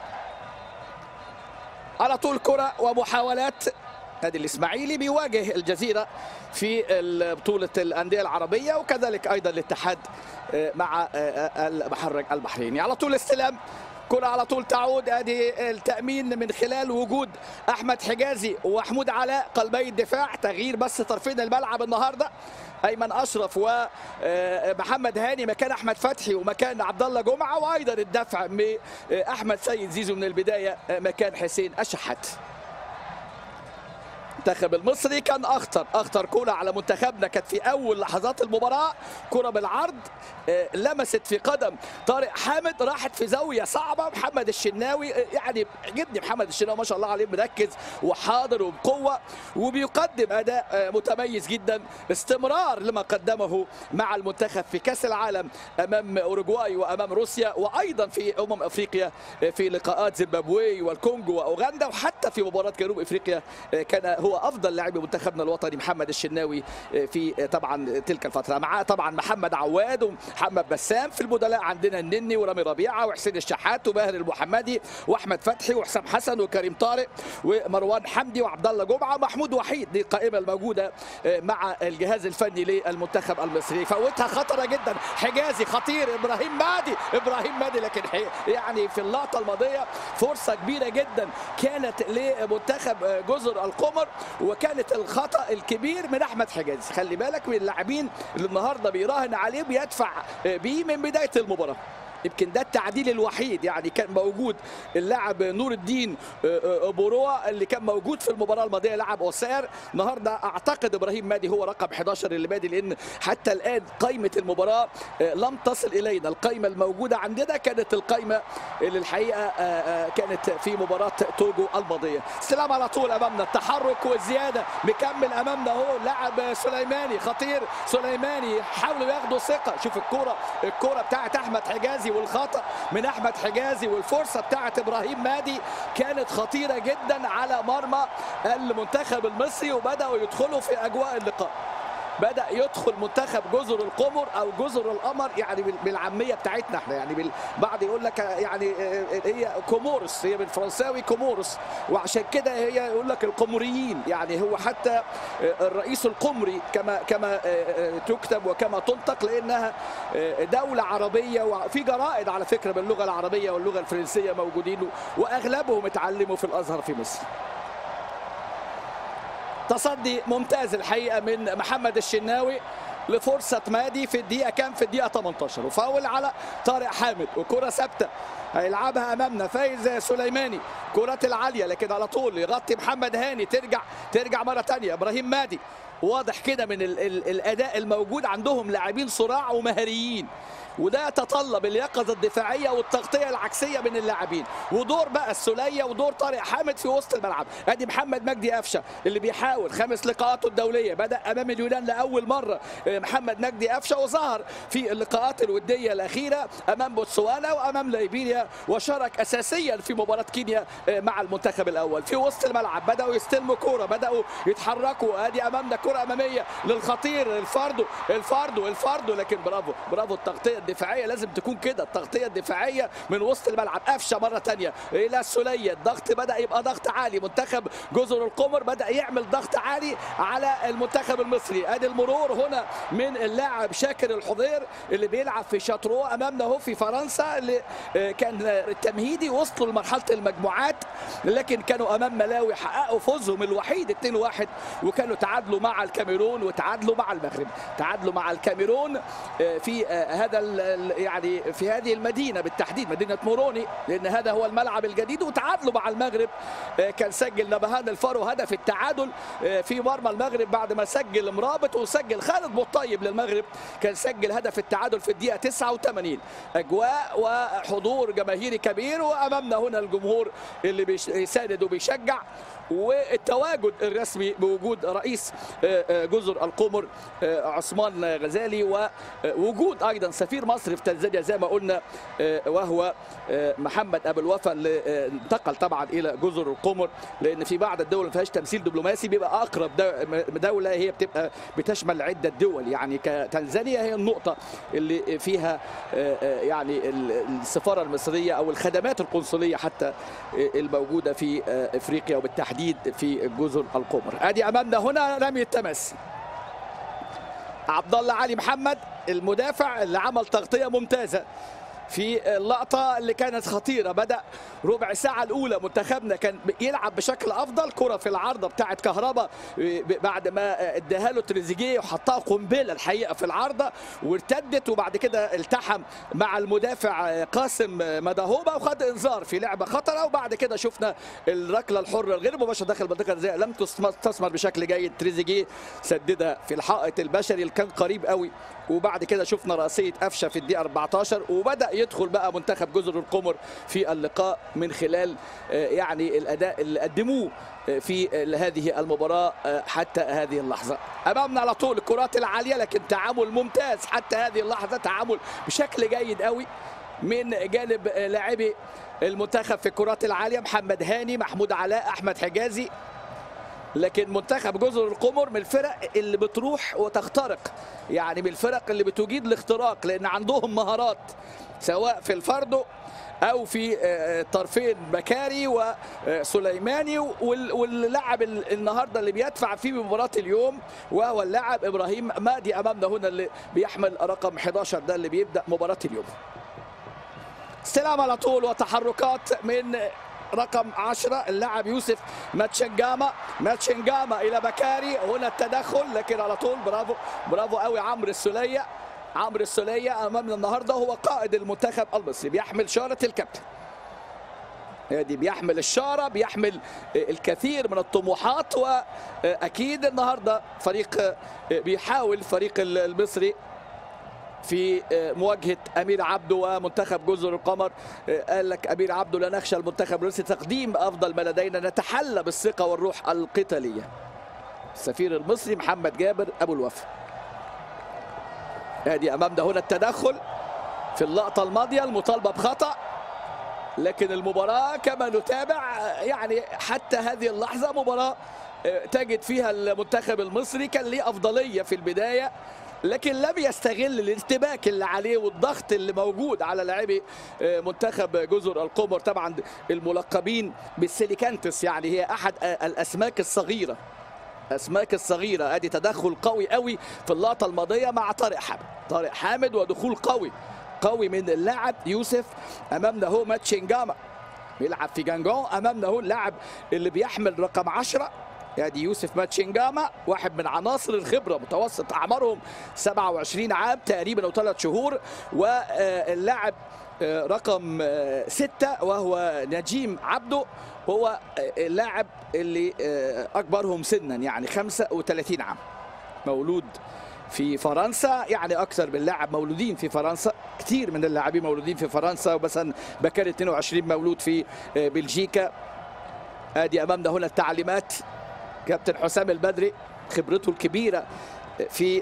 على طول كرة ومحاولات نادي الاسماعيلي بيواجه الجزيره في بطوله الانديه العربيه وكذلك ايضا الاتحاد مع المحرك البحريني على طول استلام كرة على طول تعود ادي التامين من خلال وجود احمد حجازي ومحمود علاء قلبي الدفاع تغيير بس طرفين الملعب النهارده ايمن اشرف ومحمد هاني مكان احمد فتحي ومكان عبد الله جمعه وايضا الدفع من احمد سيد زيزو من البدايه مكان حسين الشحات المنتخب المصري كان اخطر اخطر كره على منتخبنا كانت في اول لحظات المباراه كره بالعرض آه، لمست في قدم طارق حامد راحت في زاويه صعبه محمد الشناوي آه، يعني عجبني محمد الشناوي ما شاء الله عليه مركز وحاضر وبقوه وبيقدم اداء آه، متميز جدا استمرار لما قدمه مع المنتخب في كاس العالم امام اوروغواي وامام روسيا وايضا في امم افريقيا آه، في لقاءات زيمبابوي والكونغو واوغندا وحتى في مباراه جنوب افريقيا آه، كان هو افضل لاعب منتخبنا الوطني محمد الشناوي آه، في آه، طبعا تلك الفتره معاه طبعا محمد عواد ومحمد بسام في البدلاء عندنا النني ورامي ربيعه وحسين الشحات وباهر المحمدي واحمد فتحي وحسام حسن وكريم طارق ومروان حمدي وعبد الله جمعه محمود وحيد دي القائمه الموجوده آه، مع الجهاز الفني للمنتخب المصري فوتها خطره جدا حجازي خطير ابراهيم مادي ابراهيم مادي لكن حي- يعني في اللقطه الماضيه فرصه كبيره جدا كانت لمنتخب آه، جزر القمر وكانت الخطا الكبير من احمد حجازي خلي بالك من اللاعبين اللي النهارده بيراهن عليه بيدفع آه، بيه من بدايه المباراه يمكن ده التعديل الوحيد يعني كان موجود اللاعب نور الدين آه، آه، بوروا اللي كان موجود في المباراه الماضيه لاعب اوسير النهارده اعتقد ابراهيم مادي هو رقم 11 اللي بادي لان حتى الان قائمه المباراه آه، لم تصل الينا القائمه الموجوده عندنا كانت القائمه اللي الحقيقه آه، آه، كانت في مباراه توجو الماضيه استلام على طول امامنا التحرك والزياده مكمل امامنا اهو لاعب سليماني خطير سليماني حاولوا ياخدوا ثقه شوف الكره الكره بتاعت احمد حجازي والخطا من احمد حجازي والفرصه بتاعت ابراهيم مادي كانت خطيره جدا على مرمى المنتخب المصري وبداوا يدخلوا في اجواء اللقاء بدا يدخل منتخب جزر القمر او جزر القمر يعني بال- بالعاميه بتاعتنا احنا يعني بال- بعض يقول لك يعني آه، هي كومورس هي بالفرنساوي كومورس وعشان كده هي يقول لك القمريين يعني هو حتى آه، الرئيس القمري كما كما آه، آه، تكتب وكما تنطق لانها آه، دوله عربيه وفي جرائد على فكره باللغه العربيه واللغه الفرنسيه موجودين واغلبهم اتعلموا في الازهر في مصر تصدي ممتاز الحقيقه من محمد الشناوي لفرصه مادي في الدقيقه كام في الدقيقه 18 وفاول على طارق حامد وكره ثابته هيلعبها امامنا فايز سليماني كرات العاليه لكن على طول يغطي محمد هاني ترجع ترجع مره ثانيه ابراهيم مادي واضح كده من ال ال الاداء الموجود عندهم لاعبين صراع ومهاريين وده يتطلب اليقظه الدفاعيه والتغطيه العكسيه من اللاعبين ودور بقى السوليه ودور طارق حامد في وسط الملعب ادي محمد مجدي قفشه اللي بيحاول خمس لقاءاته الدوليه بدا امام اليونان لاول مره آه، محمد مجدي قفشه وظهر في اللقاءات الوديه الاخيره امام بوتسوانا وامام ليبيريا وشارك اساسيا في مباراه كينيا آه، مع المنتخب الاول في وسط الملعب بداوا يستلموا كوره بداوا يتحركوا ادي امامنا كره اماميه للخطير الفاردو الفاردو الفاردو لكن برافو برافو التغطيه الدفاعيه لازم تكون كده التغطيه الدفاعيه من وسط الملعب قفشه مره ثانيه الى السوليه الضغط بدا يبقى ضغط عالي منتخب جزر القمر بدا يعمل ضغط عالي على المنتخب المصري ادي المرور هنا من اللاعب شاكر الحضير اللي بيلعب في شاترو امامنا اهو في فرنسا اللي آه، كان التمهيدي وصلوا لمرحله المجموعات لكن كانوا امام ملاوي حققوا فوزهم الوحيد 2-1 وكانوا تعادلوا مع الكاميرون وتعادلوا مع المغرب تعادلوا مع الكاميرون آه، في آه، هذا ال- ال- يعني في هذه المدينه بالتحديد مدينه موروني لان هذا هو الملعب الجديد وتعادلوا مع المغرب آه، كان سجل نبهان الفارو هدف التعادل آه، في مرمى المغرب بعد ما سجل مرابط وسجل خالد بوطيب للمغرب كان سجل هدف التعادل في الدقيقه 89 اجواء وحضور جماهيري كبير وامامنا هنا الجمهور اللي بيساند وبيشجع والتواجد الرسمي بوجود رئيس آه، آه، جزر القمر آه، عثمان غزالي ووجود ايضا سفير مصر في تنزانيا زي ما قلنا آه، وهو آه، محمد ابو الوفا اللي آه، انتقل طبعا الى جزر القمر لان في بعض الدول ما فيهاش تمثيل دبلوماسي بيبقى اقرب دو- دوله هي بتبقى بتشمل عده دول يعني كتنزانيا هي النقطه اللي فيها آه، آه، يعني ال- السفاره المصريه او الخدمات القنصليه حتى آه، الموجوده في آه، افريقيا وبالتحديد في جزر القمر ادي امامنا هنا رمي التماس عبد الله علي محمد المدافع اللي عمل تغطيه ممتازه في اللقطة اللي كانت خطيرة بدأ ربع ساعة الأولى منتخبنا كان يلعب بشكل أفضل كرة في العارضة بتاعت كهربا بعد ما اداها له تريزيجيه وحطها قنبلة الحقيقة في العارضة وارتدت وبعد كده التحم مع المدافع قاسم مدهوبة وخد إنذار في لعبة خطرة وبعد كده شفنا الركلة الحرة الغير مباشرة داخل منطقة الجزاء لم تثمر بشكل جيد تريزيجيه سددها في الحائط البشري اللي كان قريب قوي وبعد كده شفنا راسيه قفشه في الدقيقه 14 وبدا يدخل بقى منتخب جزر القمر في اللقاء من خلال يعني الاداء اللي قدموه في هذه المباراه حتى هذه اللحظه امامنا على طول الكرات العاليه لكن تعامل ممتاز حتى هذه اللحظه تعامل بشكل جيد قوي من جانب لاعبي المنتخب في الكرات العاليه محمد هاني محمود علاء احمد حجازي لكن منتخب جزر القمر من الفرق اللي بتروح وتخترق يعني من الفرق اللي بتجيد الاختراق لان عندهم مهارات سواء في الفردو او في طرفين بكاري وسليماني واللاعب النهارده اللي بيدفع فيه بمباراه اليوم وهو اللاعب ابراهيم مادي امامنا هنا اللي بيحمل رقم 11 ده اللي بيبدا مباراه اليوم استلام على طول وتحركات من رقم 10 اللاعب يوسف ماتشنجاما ماتشنجاما الى بكاري هنا التدخل لكن على طول برافو برافو قوي عمرو السوليه عمرو السوليه امامنا النهارده هو قائد المنتخب المصري بيحمل شاره الكابتن ادي بيحمل الشاره بيحمل الكثير من الطموحات واكيد النهارده فريق بيحاول فريق المصري في مواجهه امير عبده ومنتخب جزر القمر قال لك امير عبده لا نخشى المنتخب الروسي تقديم افضل ما لدينا نتحلى بالثقه والروح القتاليه السفير المصري محمد جابر ابو الوفا ادي امامنا هنا التدخل في اللقطه الماضيه المطالبه بخطا لكن المباراه كما نتابع يعني حتى هذه اللحظه مباراه تجد فيها المنتخب المصري كان ليه افضليه في البدايه لكن لم يستغل الارتباك اللي عليه والضغط اللي موجود على لاعبي منتخب جزر القمر طبعا الملقبين بالسيليكانتس يعني هي احد الاسماك الصغيره اسماك الصغيره ادي تدخل قوي قوي في اللقطه الماضيه مع طارق حامد طارق حامد ودخول قوي قوي من اللاعب يوسف امامنا هو ماتشنجاما بيلعب في جانجون امامنا هو اللاعب اللي بيحمل رقم 10 ادي يوسف ماتشنجاما واحد من عناصر الخبره متوسط اعمارهم 27 عام تقريبا او ثلاث شهور واللاعب رقم ستة وهو نجيم عبده هو اللاعب اللي اكبرهم سنا يعني 35 عام مولود في فرنسا يعني اكثر من لاعب مولودين في فرنسا كثير من اللاعبين مولودين في فرنسا ومثلا بكاري 22 مولود في بلجيكا ادي امامنا هنا التعليمات كابتن حسام البدري خبرته الكبيره في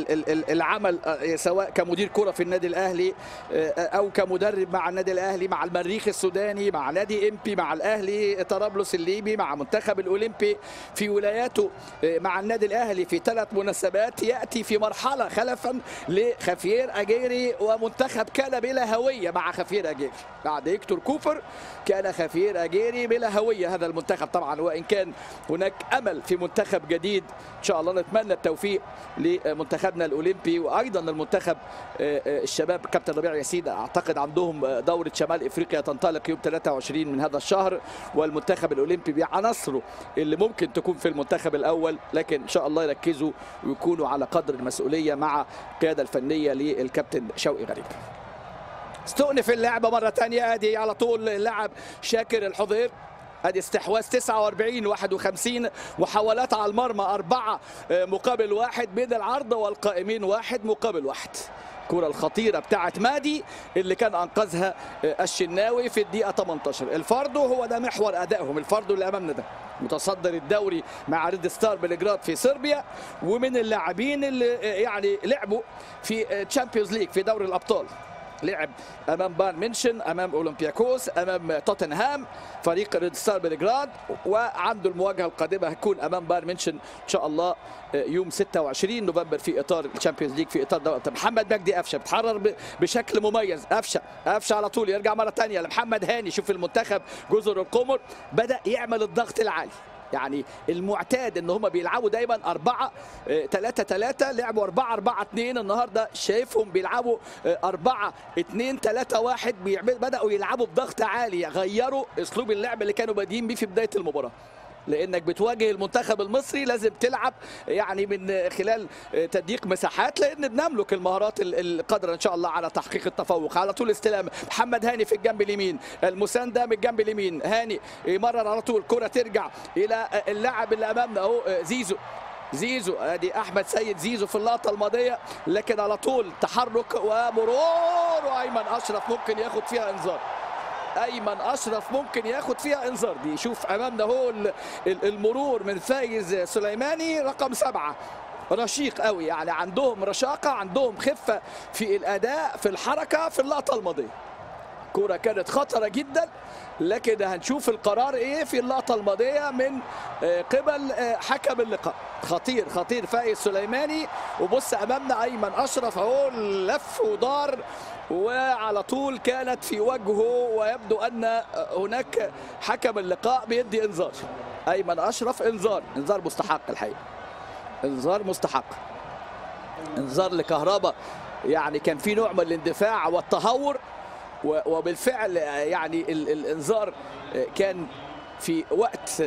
العمل سواء كمدير كره في النادي الاهلي او كمدرب مع النادي الاهلي مع المريخ السوداني مع نادي امبي مع الاهلي طرابلس الليبي مع منتخب الاولمبي في ولاياته مع النادي الاهلي في ثلاث مناسبات ياتي في مرحله خلفا لخفير اجيري ومنتخب كان بلا هويه مع خفير اجيري بعد هيكتور كوبر كان خفير اجيري بلا هويه هذا المنتخب طبعا وان كان هناك امل في منتخب جديد ان شاء الله نتمنى التوفيق لمنتخبنا الاولمبي وايضا المنتخب الشباب كابتن ربيع ياسين اعتقد عندهم دوره شمال افريقيا تنطلق يوم 23 من هذا الشهر والمنتخب الاولمبي بعناصره اللي ممكن تكون في المنتخب الاول لكن ان شاء الله يركزوا ويكونوا على قدر المسؤوليه مع القياده الفنيه للكابتن شوقي غريب استؤنف اللعبه مره ثانيه ادي على طول اللاعب شاكر الحضير ادي استحواذ 49 51 محاولات على المرمى أربعة مقابل واحد بين العرض والقائمين واحد مقابل واحد الكرة الخطيرة بتاعت مادي اللي كان أنقذها الشناوي في الدقيقة 18 الفاردو هو ده محور أدائهم الفاردو اللي أمامنا ده متصدر الدوري مع ريد ستار بلجراد في صربيا ومن اللاعبين اللي يعني لعبوا في تشامبيونز ليج في دوري الأبطال لعب امام بان مينشن امام اولمبياكوس امام توتنهام فريق ريد ستار بلجراد وعنده المواجهه القادمه هتكون امام بان مينشن ان شاء الله يوم 26 نوفمبر في اطار الشامبيونز ليج في اطار دوري محمد مجدي قفشه بيتحرر بشكل مميز قفشه قفشه على طول يرجع مره ثانيه لمحمد هاني شوف المنتخب جزر القمر بدا يعمل الضغط العالي يعني المعتاد ان هم بيلعبوا دايما 4 3 3 لعبوا 4 4 2 النهارده شايفهم بيلعبوا 4 2 3 1 بداوا يلعبوا بضغط عالي غيروا اسلوب اللعب اللي كانوا بادئين بيه في بدايه المباراه لانك بتواجه المنتخب المصري لازم تلعب يعني من خلال تضييق مساحات لان بنملك المهارات القادره ان شاء الله على تحقيق التفوق على طول استلام محمد هاني في الجنب اليمين المسانده من الجنب اليمين هاني يمرر على طول كره ترجع الى اللاعب اللي امامنا اهو زيزو زيزو ادي احمد سيد زيزو في اللقطه الماضيه لكن على طول تحرك ومرور وايمن اشرف ممكن ياخد فيها انذار ايمن اشرف ممكن ياخد فيها انذار دي شوف امامنا هو المرور من فايز سليماني رقم سبعه رشيق قوي يعني عندهم رشاقه عندهم خفه في الاداء في الحركه في اللقطه الماضيه كرة كانت خطرة جدا لكن هنشوف القرار ايه في اللقطة الماضية من قبل حكم اللقاء خطير خطير فايز سليماني وبص امامنا ايمن اشرف اهو لف ودار وعلى طول كانت في وجهه ويبدو ان هناك حكم اللقاء بيدي انذار ايمن اشرف انذار انذار مستحق الحقيقه انذار مستحق انذار لكهربا يعني كان في نوع من الاندفاع والتهور وبالفعل يعني الانذار كان في وقت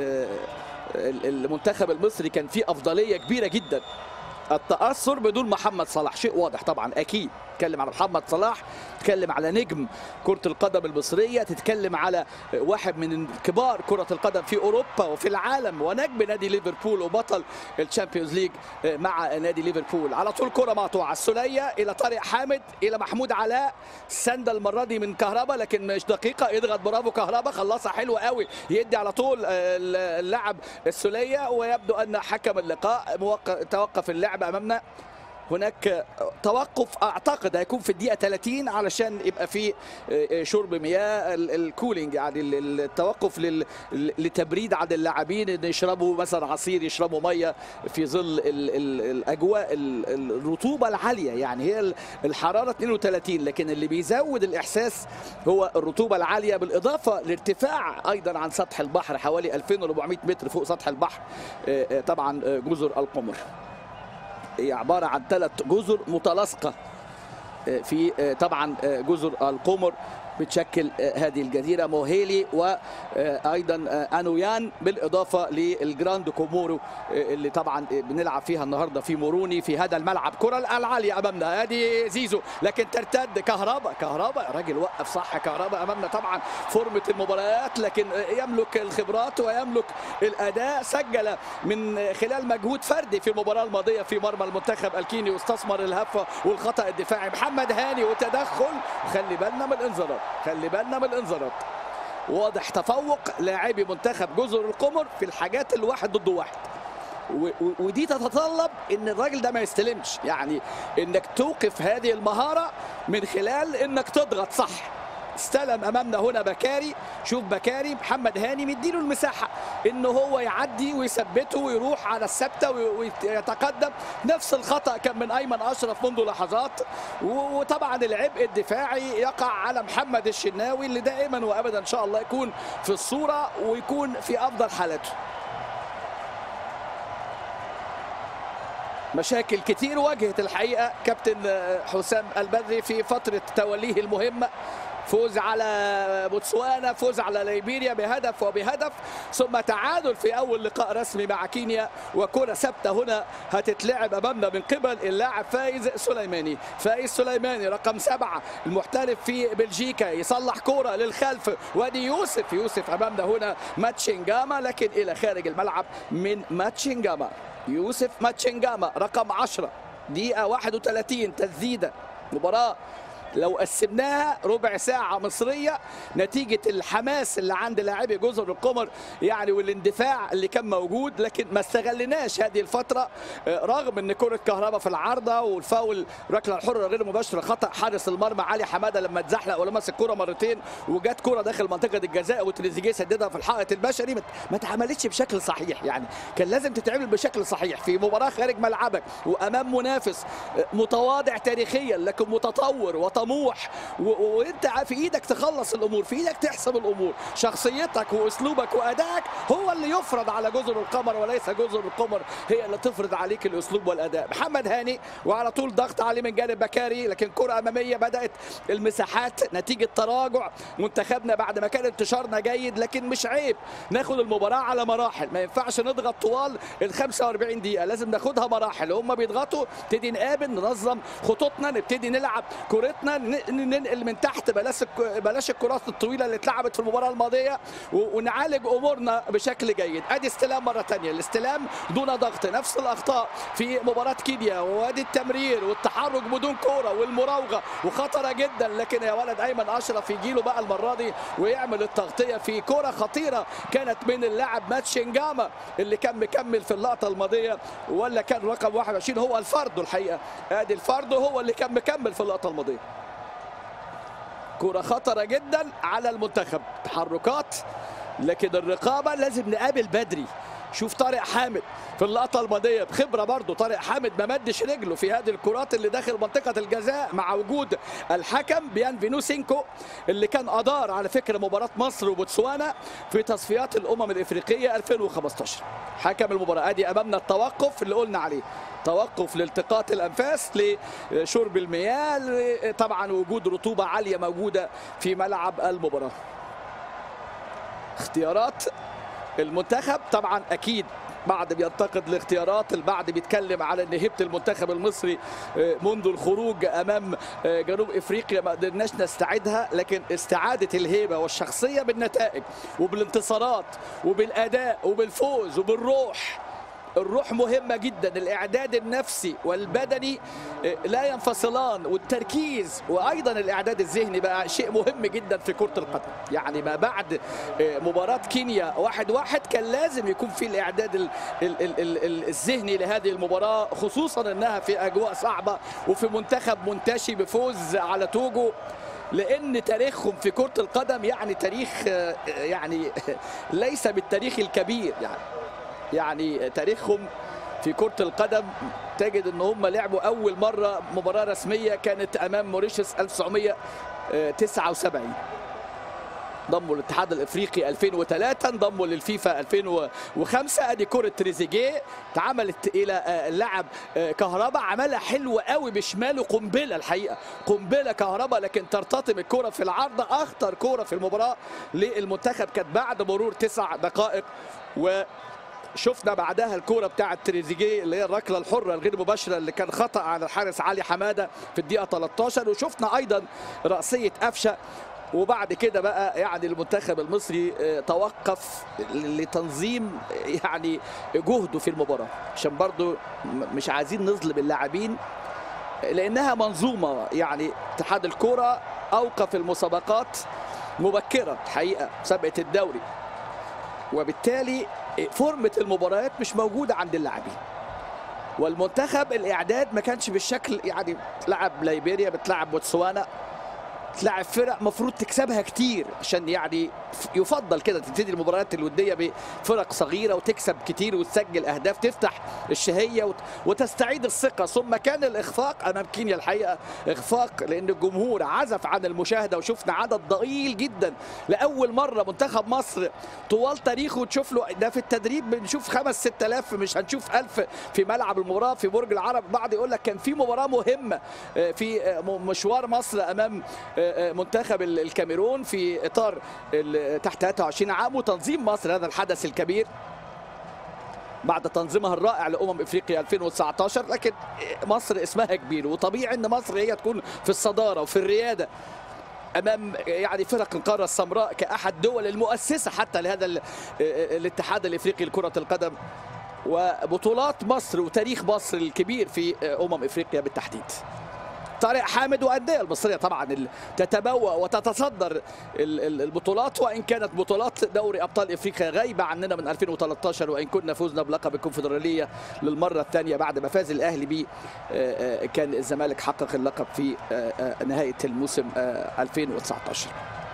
المنتخب المصري كان فيه افضليه كبيره جدا التاثر بدون محمد صلاح شيء واضح طبعا اكيد تتكلم على محمد صلاح تتكلم على نجم كرة القدم المصرية تتكلم على واحد من كبار كرة القدم في أوروبا وفي العالم ونجم نادي ليفربول وبطل الشامبيونز ليج مع نادي ليفربول على طول كرة مقطوعة السلية إلى طارق حامد إلى محمود علاء سندة المرة دي من كهربا لكن مش دقيقة يضغط برافو كهربا خلصها حلوة قوي يدي على طول اللاعب السلية ويبدو أن حكم اللقاء توقف اللعب أمامنا هناك توقف اعتقد هيكون في الدقيقه 30 علشان يبقى في شرب مياه الكولينج يعني التوقف لتبريد عن اللاعبين ان يشربوا مثلا عصير يشربوا ميه في ظل الاجواء الرطوبه العاليه يعني هي الحراره 32 لكن اللي بيزود الاحساس هو الرطوبه العاليه بالاضافه لارتفاع ايضا عن سطح البحر حوالي 2400 متر فوق سطح البحر طبعا جزر القمر هي عباره عن ثلاث جزر متلاصقه في طبعا جزر القمر بتشكل هذه الجزيرة موهيلي وأيضا أنويان بالإضافة للجراند كومورو اللي طبعا بنلعب فيها النهاردة في موروني في هذا الملعب كرة العالية أمامنا هذه زيزو لكن ترتد كهرباء كهرباء راجل وقف صح كهرباء أمامنا طبعا فورمة المباريات لكن يملك الخبرات ويملك الأداء سجل من خلال مجهود فردي في المباراة الماضية في مرمى المنتخب الكيني واستثمر الهفة والخطأ الدفاعي محمد هاني وتدخل خلي بالنا من الانذارات خلي بالنا من الانذارات واضح تفوق لاعبي منتخب جزر القمر في الحاجات الواحد ضد واحد ودي تتطلب ان الراجل ده ما يستلمش يعني انك توقف هذه المهاره من خلال انك تضغط صح استلم امامنا هنا بكاري شوف بكاري محمد هاني مديله المساحه ان هو يعدي ويثبته ويروح على الثابته ويتقدم نفس الخطا كان من ايمن اشرف منذ لحظات وطبعا العبء الدفاعي يقع على محمد الشناوي اللي دائما وابدا ان شاء الله يكون في الصوره ويكون في افضل حالاته مشاكل كتير واجهت الحقيقه كابتن حسام البدري في فتره توليه المهمه فوز على بوتسوانا فوز على ليبيريا بهدف وبهدف ثم تعادل في اول لقاء رسمي مع كينيا وكره ثابته هنا هتتلعب امامنا من قبل اللاعب فايز سليماني فايز سليماني رقم سبعه المحترف في بلجيكا يصلح كره للخلف وادي يوسف يوسف امامنا هنا ماتشنجاما لكن الى خارج الملعب من ماتشنجاما يوسف ماتشنجاما رقم 10 دقيقه 31 تسديده مباراه لو قسمناها ربع ساعة مصرية نتيجة الحماس اللي عند لاعبي جزر القمر يعني والاندفاع اللي كان موجود لكن ما استغلناش هذه الفترة رغم ان كرة كهرباء في العارضة والفاول ركلة الحرة غير مباشرة خطأ حارس المرمى علي حمادة لما اتزحلق ولمس الكرة مرتين وجت كرة داخل منطقة الجزاء وتريزيجيه سددها في الحائط البشري ما اتعملتش بشكل صحيح يعني كان لازم تتعمل بشكل صحيح في مباراة خارج ملعبك وامام منافس متواضع تاريخيا لكن متطور وت طموح و- و- وانت في ايدك تخلص الامور في ايدك تحسم الامور شخصيتك واسلوبك وادائك هو اللي يفرض على جزر القمر وليس جزر القمر هي اللي تفرض عليك الاسلوب والاداء محمد هاني وعلى طول ضغط عليه من جانب بكاري لكن كره اماميه بدات المساحات نتيجه تراجع منتخبنا بعد ما كان انتشارنا جيد لكن مش عيب ناخد المباراه على مراحل ما ينفعش نضغط طوال ال 45 دقيقه لازم ناخدها مراحل هم بيضغطوا نبتدي نقابل ننظم خطوطنا نبتدي نلعب كورتنا ن- ننقل من تحت بلاش الك- بلاش الكرات الطويله اللي اتلعبت في المباراه الماضيه و- ونعالج امورنا بشكل جيد ادي استلام مره ثانيه الاستلام دون ضغط نفس الاخطاء في مباراه كينيا وادي التمرير والتحرك بدون كوره والمراوغه وخطره جدا لكن يا ولد ايمن اشرف يجي له بقى المره دي ويعمل التغطيه في كوره خطيره كانت من اللاعب ماتشنجاما اللي كان مكمل في اللقطه الماضيه ولا كان رقم 21 هو الفرد الحقيقه ادي الفرد هو اللي كان مكمل في اللقطه الماضيه كرة خطرة جدا على المنتخب تحركات لكن الرقابة لازم نقابل بدري شوف طارق حامد في اللقطة الماضية بخبرة برضه طارق حامد ما مدش رجله في هذه الكرات اللي داخل منطقة الجزاء مع وجود الحكم بيان فينو سينكو اللي كان أدار على فكرة مباراة مصر وبوتسوانا في تصفيات الأمم الإفريقية 2015 حكم المباراة ادي أمامنا التوقف اللي قلنا عليه توقف لالتقاط الانفاس لشرب المياه ل- طبعا وجود رطوبه عاليه موجوده في ملعب المباراه اختيارات المنتخب طبعا اكيد بعد بينتقد الاختيارات البعض بيتكلم على ان هيبه المنتخب المصري آه، منذ الخروج امام آه، جنوب افريقيا ما قدرناش نستعيدها لكن استعاده الهيبه والشخصيه بالنتائج وبالانتصارات وبالاداء وبالفوز وبالروح الروح مهمة جدا الإعداد النفسي والبدني آه، لا ينفصلان والتركيز وأيضا الإعداد الذهني بقى شيء مهم جدا في كرة القدم يعني ما بعد آه، مباراة كينيا واحد واحد كان لازم يكون في الإعداد ال- ال- ال- ال- ال- الذهني لهذه المباراة خصوصا أنها في أجواء صعبة وفي منتخب منتشي بفوز على توجو لان تاريخهم في كره القدم يعني تاريخ آه، يعني ليس بالتاريخ الكبير يعني يعني تاريخهم في كرة القدم تجد ان هم لعبوا اول مرة مباراة رسمية كانت امام موريشيوس 1979 ضموا الاتحاد الافريقي 2003 انضموا للفيفا 2005 ادي كره تريزيجيه اتعملت الى آه، اللاعب آه، كهربا عملها حلوه قوي بشماله قنبله الحقيقه قنبله كهربا لكن ترتطم الكره في العارضه اخطر كره في المباراه للمنتخب كانت بعد مرور تسع دقائق و شفنا بعدها الكوره بتاعه تريزيجيه اللي هي الركله الحره الغير مباشره اللي كان خطا على الحارس علي حماده في الدقيقه 13 وشفنا ايضا راسيه قفشه وبعد كده بقى يعني المنتخب المصري آه، توقف لتنظيم آه، يعني جهده في المباراه عشان برضو م- مش عايزين نظلم اللاعبين لانها منظومه يعني اتحاد الكوره اوقف المسابقات مبكرا الحقيقه مسابقه الدوري وبالتالي فورمة المباريات مش موجودة عند اللاعبين والمنتخب الإعداد ما كانش بالشكل يعني تلعب ليبيريا بتلعب بوتسوانا تلعب فرق مفروض تكسبها كتير عشان يعني يفضل كده تبتدي المباريات الوديه بفرق صغيره وتكسب كتير وتسجل اهداف تفتح الشهيه وت- وتستعيد الثقه ثم كان الاخفاق امام كينيا الحقيقه اخفاق لان الجمهور عزف عن المشاهده وشفنا عدد ضئيل جدا لاول مره منتخب مصر طوال تاريخه تشوف له ده في التدريب بنشوف خمس ست آلاف مش هنشوف ألف في ملعب المباراه في برج العرب بعض يقول لك كان في مباراه مهمه آه، في آه، م- مشوار مصر امام آه، آه، منتخب ال- الكاميرون في اطار ال- تحت 23 عام وتنظيم مصر هذا الحدث الكبير بعد تنظيمها الرائع لامم افريقيا 2019 لكن مصر اسمها كبير وطبيعي ان مصر هي تكون في الصداره وفي الرياده امام يعني فرق القاره السمراء كاحد دول المؤسسه حتى لهذا ال- الاتحاد الافريقي لكره القدم وبطولات مصر وتاريخ مصر الكبير في امم افريقيا بالتحديد طارق حامد وانديه المصريه طبعا ال- تتبوأ وتتصدر ال- ال- البطولات وان كانت بطولات دوري ابطال افريقيا غايبه عننا من 2013 وان كنا فزنا بلقب الكونفدراليه للمره الثانيه بعد ما فاز الاهلي بيه آه، آه، كان الزمالك حقق اللقب في آه، آه، نهايه الموسم آه، 2019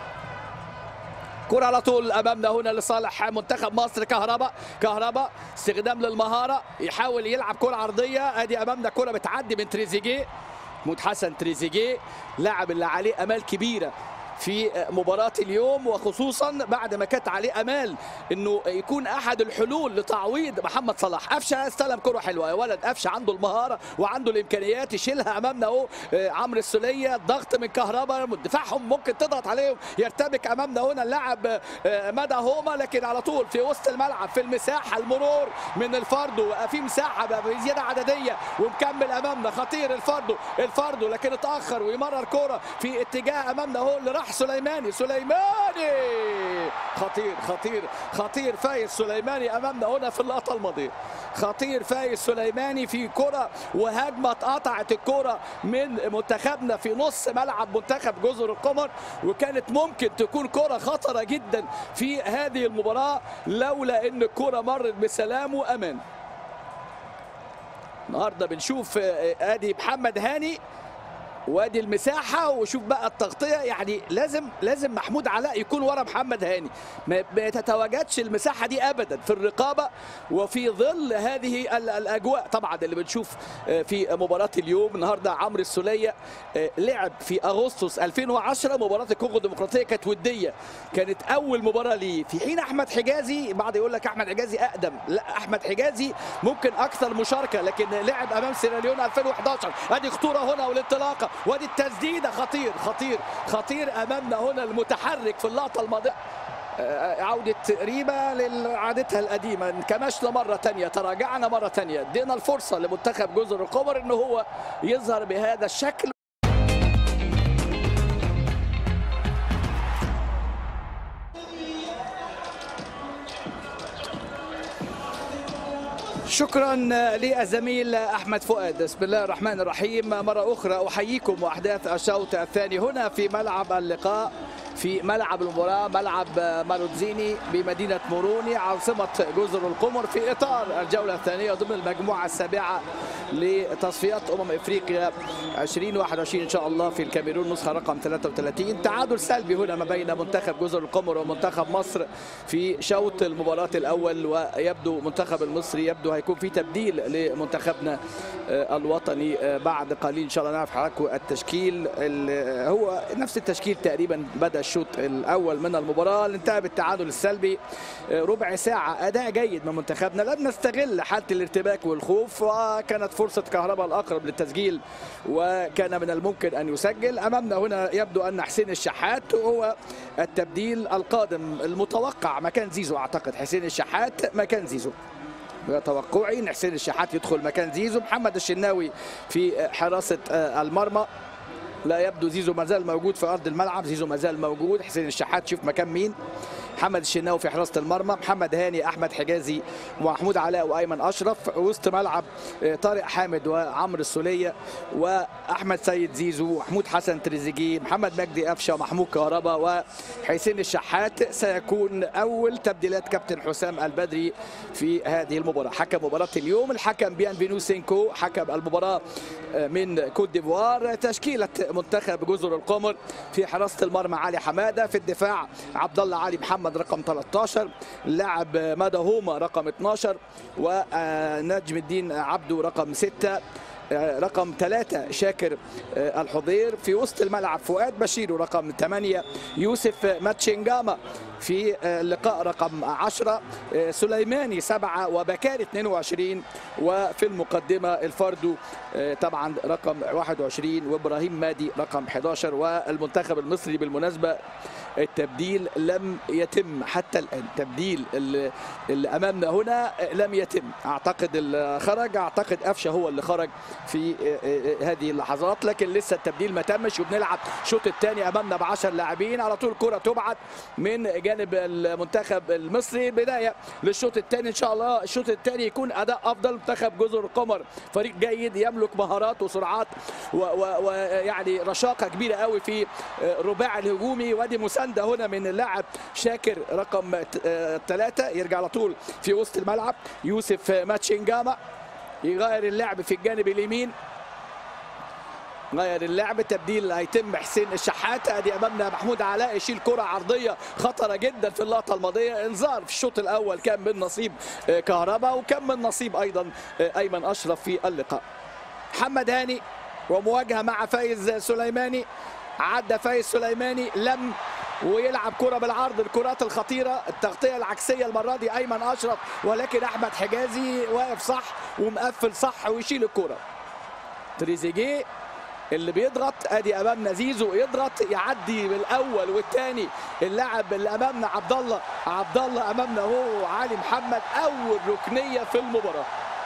كرة على طول امامنا هنا لصالح منتخب مصر كهرباء كهرباء استخدام للمهاره يحاول يلعب كرة عرضيه ادي امامنا كرة بتعدي من تريزيجيه محمود حسن تريزيجيه لاعب اللي عليه امال كبيره في مباراة اليوم وخصوصا بعد ما كانت عليه امال انه يكون احد الحلول لتعويض محمد صلاح قفشه استلم كره حلوه يا ولد قفشه عنده المهاره وعنده الامكانيات يشيلها امامنا اهو عمرو السوليه ضغط من كهرباء دفاعهم ممكن تضغط عليهم يرتبك امامنا هنا اللاعب مدى هوما لكن على طول في وسط الملعب في المساحه المرور من الفاردو في مساحه بقى زياده عدديه ومكمل امامنا خطير الفاردو الفاردو لكن اتاخر ويمرر كره في اتجاه امامنا اهو اللي راح سليماني سليماني خطير خطير خطير فايز سليماني امامنا هنا في اللقطه الماضيه خطير فايز سليماني في كره وهجمه اتقطعت الكره من منتخبنا في نص ملعب منتخب جزر القمر وكانت ممكن تكون كره خطره جدا في هذه المباراه لولا ان الكره مرت بسلام وامان النهارده بنشوف ادي محمد هاني وادي المساحه وشوف بقى التغطيه يعني لازم لازم محمود علاء يكون ورا محمد هاني ما تتواجدش المساحه دي ابدا في الرقابه وفي ظل هذه الاجواء طبعا اللي بنشوف في مباراه اليوم النهارده عمرو السوليه لعب في اغسطس 2010 مباراه الكونغو الديمقراطيه كانت وديه كانت اول مباراه ليه في حين احمد حجازي بعض يقول لك احمد حجازي اقدم لا احمد حجازي ممكن اكثر مشاركه لكن لعب امام سيراليون 2011 ادي خطوره هنا والانطلاقه وادي التسديده خطير خطير خطير امامنا هنا المتحرك في اللقطه الماضيه عودة ريما لعادتها القديمة انكمشنا مرة تانية تراجعنا مرة تانية ادينا الفرصة لمنتخب جزر القمر ان هو يظهر بهذا الشكل شكرا للزميل احمد فؤاد بسم الله الرحمن الرحيم مره اخرى احييكم واحداث الشوط الثاني هنا في ملعب اللقاء في ملعب المباراة ملعب ماروتزيني بمدينة موروني عاصمة جزر القمر في إطار الجولة الثانية ضمن المجموعة السابعة لتصفيات أمم إفريقيا 2021 إن شاء الله في الكاميرون نسخة رقم 33 تعادل سلبي هنا ما بين منتخب جزر القمر ومنتخب مصر في شوط المباراة الأول ويبدو منتخب المصري يبدو هيكون في تبديل لمنتخبنا الوطني بعد قليل إن شاء الله نعرف حضراتكم التشكيل هو نفس التشكيل تقريبا بدأ الشوط الاول من المباراه اللي انتهى بالتعادل السلبي ربع ساعه اداء جيد من منتخبنا لم نستغل حاله الارتباك والخوف وكانت فرصه كهرباء الاقرب للتسجيل وكان من الممكن ان يسجل امامنا هنا يبدو ان حسين الشحات هو التبديل القادم المتوقع مكان زيزو اعتقد حسين الشحات مكان زيزو توقعي ان حسين الشحات يدخل مكان زيزو محمد الشناوي في حراسه المرمى لا يبدو زيزو ما زال موجود في ارض الملعب زيزو ما زال موجود حسين الشحات شوف مكان مين محمد الشناوي في حراسه المرمى محمد هاني احمد حجازي ومحمود علاء وايمن اشرف وسط ملعب طارق حامد وعمرو السوليه واحمد سيد زيزو ومحمود حسن تريزيجيه محمد مجدي قفشه ومحمود كهربا وحسين الشحات سيكون اول تبديلات كابتن حسام البدري في هذه المباراه حكم مباراه اليوم الحكم بيان فينو سينكو حكم المباراه من كوت ديفوار تشكيله منتخب جزر القمر في حراسه المرمى علي حماده في الدفاع عبد الله علي محمد رقم 13 اللاعب مدى هوما رقم 12 ونجم الدين عبده رقم 6 رقم ثلاثة شاكر الحضير في وسط الملعب فؤاد بشير رقم ثمانية يوسف ماتشنجاما في اللقاء رقم 10 سليماني سبعة وبكاري 22 وفي المقدمة الفردو طبعا رقم 21 وابراهيم مادي رقم 11 والمنتخب المصري بالمناسبة التبديل لم يتم حتى الان تبديل اللي, اللي امامنا هنا لم يتم اعتقد اللي خرج اعتقد قفشه هو اللي خرج في هذه اللحظات لكن لسه التبديل ما تمش وبنلعب الشوط الثاني امامنا ب 10 لاعبين على طول كره تبعت من جانب المنتخب المصري بدايه للشوط الثاني ان شاء الله الشوط الثاني يكون اداء افضل منتخب جزر القمر فريق جيد يملك مهارات وسرعات ويعني رشاقه كبيره قوي في الرباع الهجومي وادي مسانده هنا من اللاعب شاكر رقم ثلاثة يرجع على طول في وسط الملعب يوسف ماتشنجاما يغير اللعب في الجانب اليمين غير اللعب تبديل هيتم حسين الشحات ادي امامنا محمود علاء يشيل كره عرضيه خطره جدا في اللقطه الماضيه انذار في الشوط الاول كان من نصيب كهربا وكان من نصيب ايضا ايمن اشرف في اللقاء محمد هاني ومواجهه مع فايز سليماني عدى فايز سليماني لم ويلعب كرة بالعرض الكرات الخطيرة التغطية العكسية المرة دي أيمن أشرف ولكن أحمد حجازي واقف صح ومقفل صح ويشيل الكرة تريزيجيه اللي بيضغط ادي امامنا زيزو يضغط يعدي بالاول والثاني اللاعب اللي امامنا عبد الله عبد الله امامنا هو علي محمد اول ركنيه في المباراه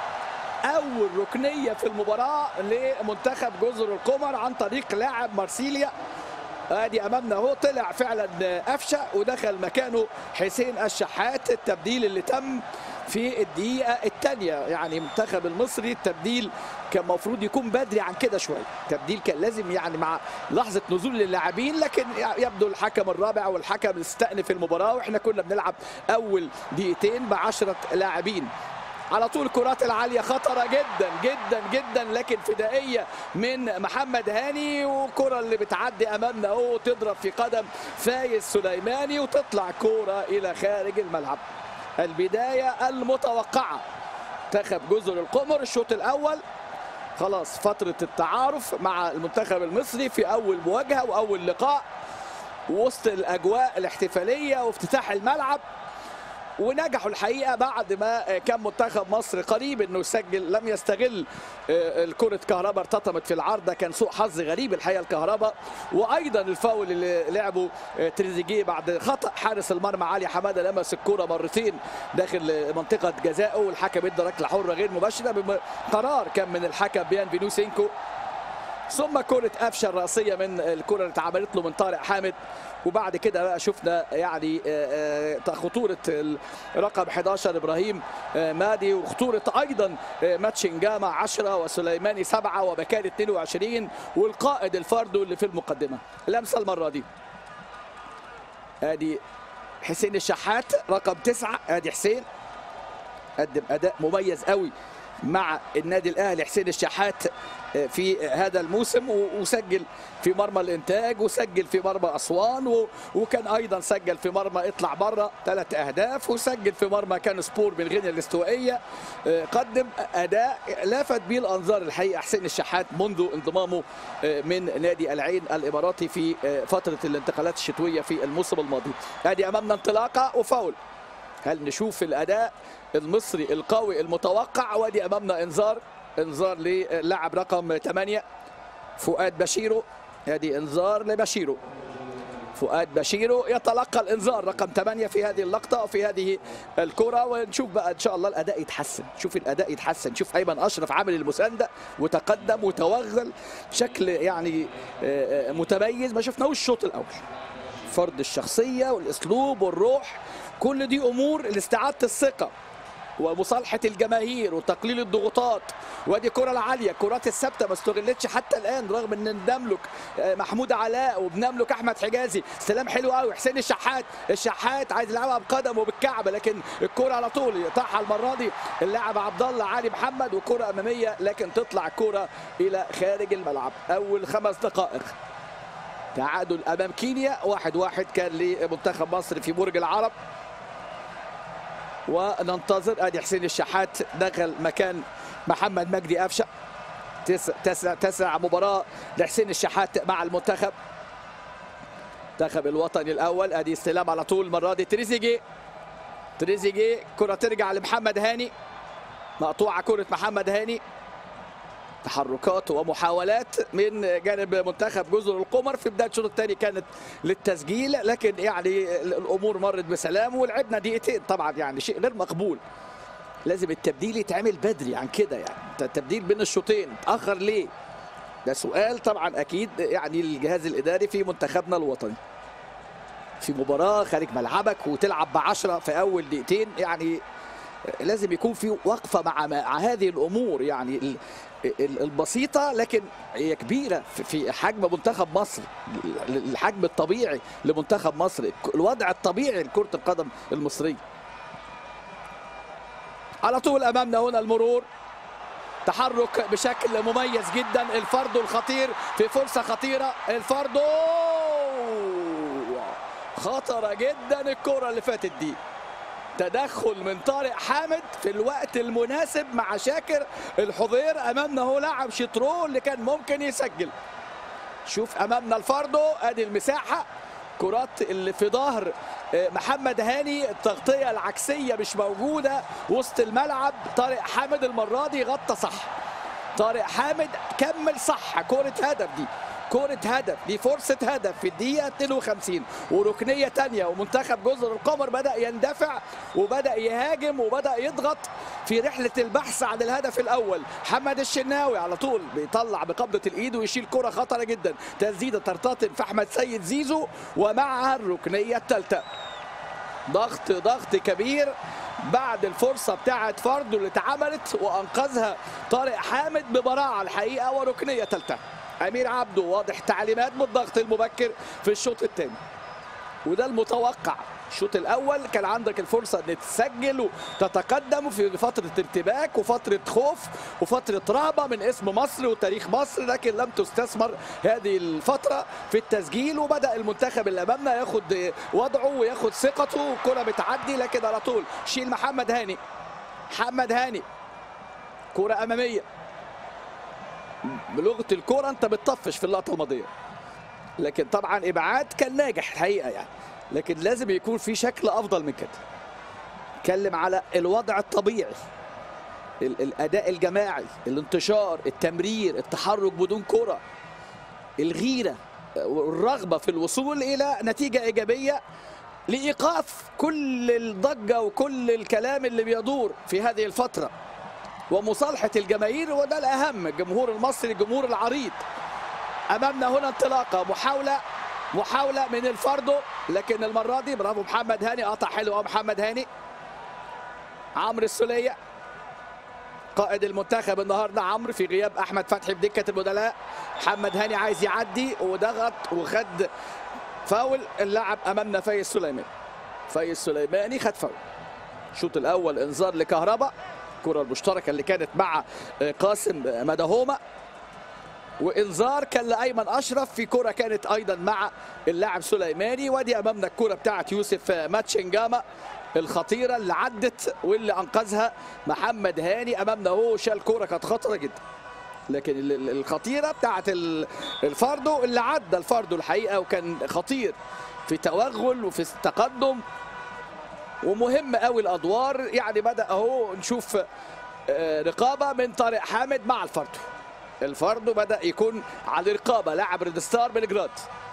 اول ركنيه في المباراه لمنتخب جزر القمر عن طريق لاعب مارسيليا ادي امامنا اهو طلع فعلا قفشه ودخل مكانه حسين الشحات التبديل اللي تم في الدقيقة الثانية يعني المنتخب المصري التبديل كان المفروض يكون بدري عن كده شوية تبديل كان لازم يعني مع لحظة نزول اللاعبين لكن يبدو الحكم الرابع والحكم استأنف المباراة واحنا كنا بنلعب أول دقيقتين بعشرة لاعبين على طول الكرات العالية خطرة جدا جدا جدا لكن فدائية من محمد هاني وكرة اللي بتعدي أمامنا اهو تضرب في قدم فايز سليماني وتطلع كرة إلى خارج الملعب البداية المتوقعة منتخب جزر القمر الشوط الأول خلاص فترة التعارف مع المنتخب المصري في أول مواجهة وأول لقاء وسط الأجواء الاحتفالية وافتتاح الملعب ونجحوا الحقيقه بعد ما كان منتخب مصر قريب انه يسجل لم يستغل الكره كهرباء ارتطمت في العارضه كان سوء حظ غريب الحقيقه الكهرباء وايضا الفاول اللي لعبه تريزيجيه بعد خطا حارس المرمى علي حماده لمس الكره مرتين داخل منطقه جزائه والحكم ادى ركله حره غير مباشره بقرار كان من الحكم بيان فينو سينكو ثم كرة قفشه الرأسية من الكرة اللي اتعملت له من طارق حامد وبعد كده بقى شفنا يعني خطورة رقم 11 إبراهيم مادي وخطورة أيضا ماتشنجاما 10 وسليماني 7 وبكاري 22 والقائد الفاردو اللي في المقدمة لمسة المرة دي ادي حسين الشحات رقم 9 ادي حسين قدم اداء مميز قوي مع النادي الاهلي حسين الشحات في هذا الموسم وسجل في مرمى الانتاج وسجل في مرمى اسوان وكان ايضا سجل في مرمى اطلع بره ثلاث اهداف وسجل في مرمى كان سبور من غينيا الاستوائيه قدم اداء لافت به الانظار الحقيقه حسين الشحات منذ انضمامه من نادي العين الاماراتي في فتره الانتقالات الشتويه في الموسم الماضي ادي امامنا انطلاقه وفاول هل نشوف الاداء المصري القوي المتوقع وادي امامنا انذار انذار للاعب رقم 8 فؤاد بشيرو ادي انذار لبشيرو فؤاد بشيرو يتلقى الانذار رقم 8 في هذه اللقطه وفي هذه الكره ونشوف بقى ان شاء الله الاداء يتحسن شوف الاداء يتحسن شوف ايمن اشرف عامل المسانده وتقدم وتوغل بشكل يعني متميز ما شفناهوش الشوط الاول فرض الشخصيه والاسلوب والروح كل دي امور لاستعاده الثقه ومصالحه الجماهير وتقليل الضغوطات وادي الكره العاليه الكرات الثابته ما استغلتش حتى الان رغم ان بنملك محمود علاء وبنملك احمد حجازي استلام حلو قوي حسين الشحات الشحات عايز يلعبها بقدمه وبالكعب لكن الكره على طول يقطعها المره دي اللاعب عبد الله علي محمد وكره اماميه لكن تطلع الكره الى خارج الملعب اول خمس دقائق تعادل امام كينيا واحد واحد كان لمنتخب مصر في برج العرب وننتظر ادي حسين الشحات دخل مكان محمد مجدي قفشه تسع تسع تسع مباراه لحسين الشحات مع المنتخب المنتخب الوطني الاول ادي استلام على طول المره دي تريزيجي تريزيجي كره ترجع لمحمد هاني مقطوعه كره محمد هاني تحركات ومحاولات من جانب منتخب جزر القمر في بدايه الشوط الثاني كانت للتسجيل لكن يعني الامور مرت بسلام ولعبنا دقيقتين طبعا يعني شيء غير مقبول لازم التبديل يتعمل بدري عن كده يعني التبديل بين الشوطين اتاخر ليه ده سؤال طبعا اكيد يعني الجهاز الاداري في منتخبنا الوطني في مباراه خارج ملعبك وتلعب بعشرة في اول دقيقتين يعني لازم يكون في وقفه مع مع هذه الامور يعني البسيطه لكن هي كبيره في حجم منتخب مصر الحجم الطبيعي لمنتخب مصر الوضع الطبيعي لكره القدم المصريه على طول امامنا هنا المرور تحرك بشكل مميز جدا الفردو الخطير في فرصه خطيره الفردو خطره جدا الكره اللي فاتت دي تدخل من طارق حامد في الوقت المناسب مع شاكر الحضير امامنا هو لاعب شطرو اللي كان ممكن يسجل شوف امامنا الفاردو ادي المساحه كرات اللي في ظهر محمد هاني التغطيه العكسيه مش موجوده وسط الملعب طارق حامد المره دي غطى صح طارق حامد كمل صح كرة هدف دي كرة هدف دي فرصة هدف في الدقيقة 52 وركنية تانية ومنتخب جزر القمر بدأ يندفع وبدأ يهاجم وبدأ يضغط في رحلة البحث عن الهدف الأول محمد الشناوي على طول بيطلع بقبضة الإيد ويشيل كرة خطرة جدا تسديدة ترتطم في أحمد سيد زيزو ومعها الركنية الثالثة ضغط ضغط كبير بعد الفرصة بتاعت فاردو اللي اتعملت وأنقذها طارق حامد ببراعة الحقيقة وركنية ثالثة أمير عبده واضح تعليمات بالضغط المبكر في الشوط الثاني وده المتوقع الشوط الاول كان عندك الفرصه ان تسجل وتتقدم في فتره ارتباك وفتره خوف وفتره رهبه من اسم مصر وتاريخ مصر لكن لم تستثمر هذه الفتره في التسجيل وبدا المنتخب اللي امامنا ياخد وضعه وياخد ثقته كره بتعدي لكن على طول شيل محمد هاني محمد هاني كره اماميه بلغه الكره انت بتطفش في اللقطه الماضيه لكن طبعا ابعاد كان ناجح الحقيقه يعني لكن لازم يكون في شكل افضل من كده اتكلم على الوضع الطبيعي الاداء الجماعي الانتشار التمرير التحرك بدون كره الغيره والرغبه في الوصول الى نتيجه ايجابيه لايقاف كل الضجه وكل الكلام اللي بيدور في هذه الفتره ومصالحه الجماهير وده الاهم الجمهور المصري الجمهور العريض امامنا هنا انطلاقه محاوله محاوله من الفاردو لكن المره دي برافو محمد هاني قطع حلو قوي محمد هاني عمرو السوليه قائد المنتخب النهارده عمرو في غياب احمد فتحي بدكه البدلاء محمد هاني عايز يعدي وضغط وخد فاول اللاعب امامنا فايز سليمان فايز سليماني خد فاول الشوط الاول انذار لكهربا الكره المشتركه اللي كانت مع قاسم مدهومه وانذار كان لايمن اشرف في كره كانت ايضا مع اللاعب سليماني ودي امامنا الكره بتاعت يوسف ماتشنجاما الخطيره اللي عدت واللي انقذها محمد هاني امامنا هو شال كوره كانت خطره جدا لكن الخطيره بتاعت الفاردو اللي عدى الفاردو الحقيقه وكان خطير في توغل وفي التقدم ومهم قوي الادوار يعني بدا اهو نشوف رقابه من طارق حامد مع الفاردو الفاردو بدا يكون على رقابه لاعب ريد ستار بلجراد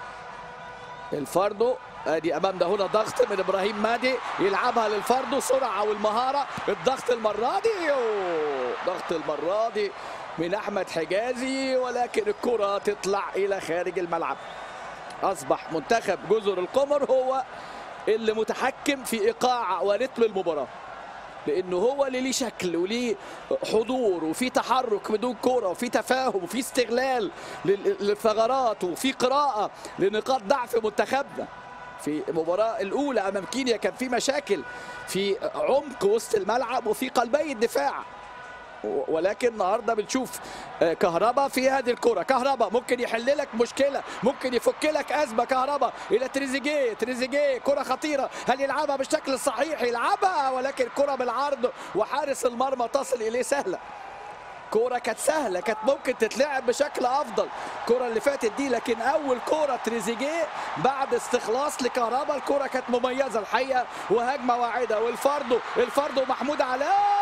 الفاردو ادي امامنا هنا ضغط من ابراهيم مادي يلعبها للفاردو سرعه والمهاره الضغط المره دي أوه. ضغط المره دي من احمد حجازي ولكن الكره تطلع الى خارج الملعب اصبح منتخب جزر القمر هو اللي متحكم في ايقاع ورتم المباراه لانه هو اللي ليه شكل وليه حضور وفي تحرك بدون كوره وفي تفاهم وفي استغلال للثغرات وفي قراءه لنقاط ضعف منتخبنا في المباراه الاولى امام كينيا كان في مشاكل في عمق وسط الملعب وفي قلبي الدفاع ولكن النهارده بنشوف كهربا في هذه الكره كهربا ممكن يحل لك مشكله ممكن يفك لك ازمه كهربا الى تريزيجيه تريزيجيه كره خطيره هل يلعبها بالشكل الصحيح يلعبها ولكن كره بالعرض وحارس المرمى تصل اليه سهله كرة كانت سهلة كانت ممكن تتلعب بشكل أفضل الكرة اللي فاتت دي لكن أول كرة تريزيجيه بعد استخلاص لكهربا الكرة كانت مميزة الحقيقة وهجمة واعدة والفردو الفردو محمود علاء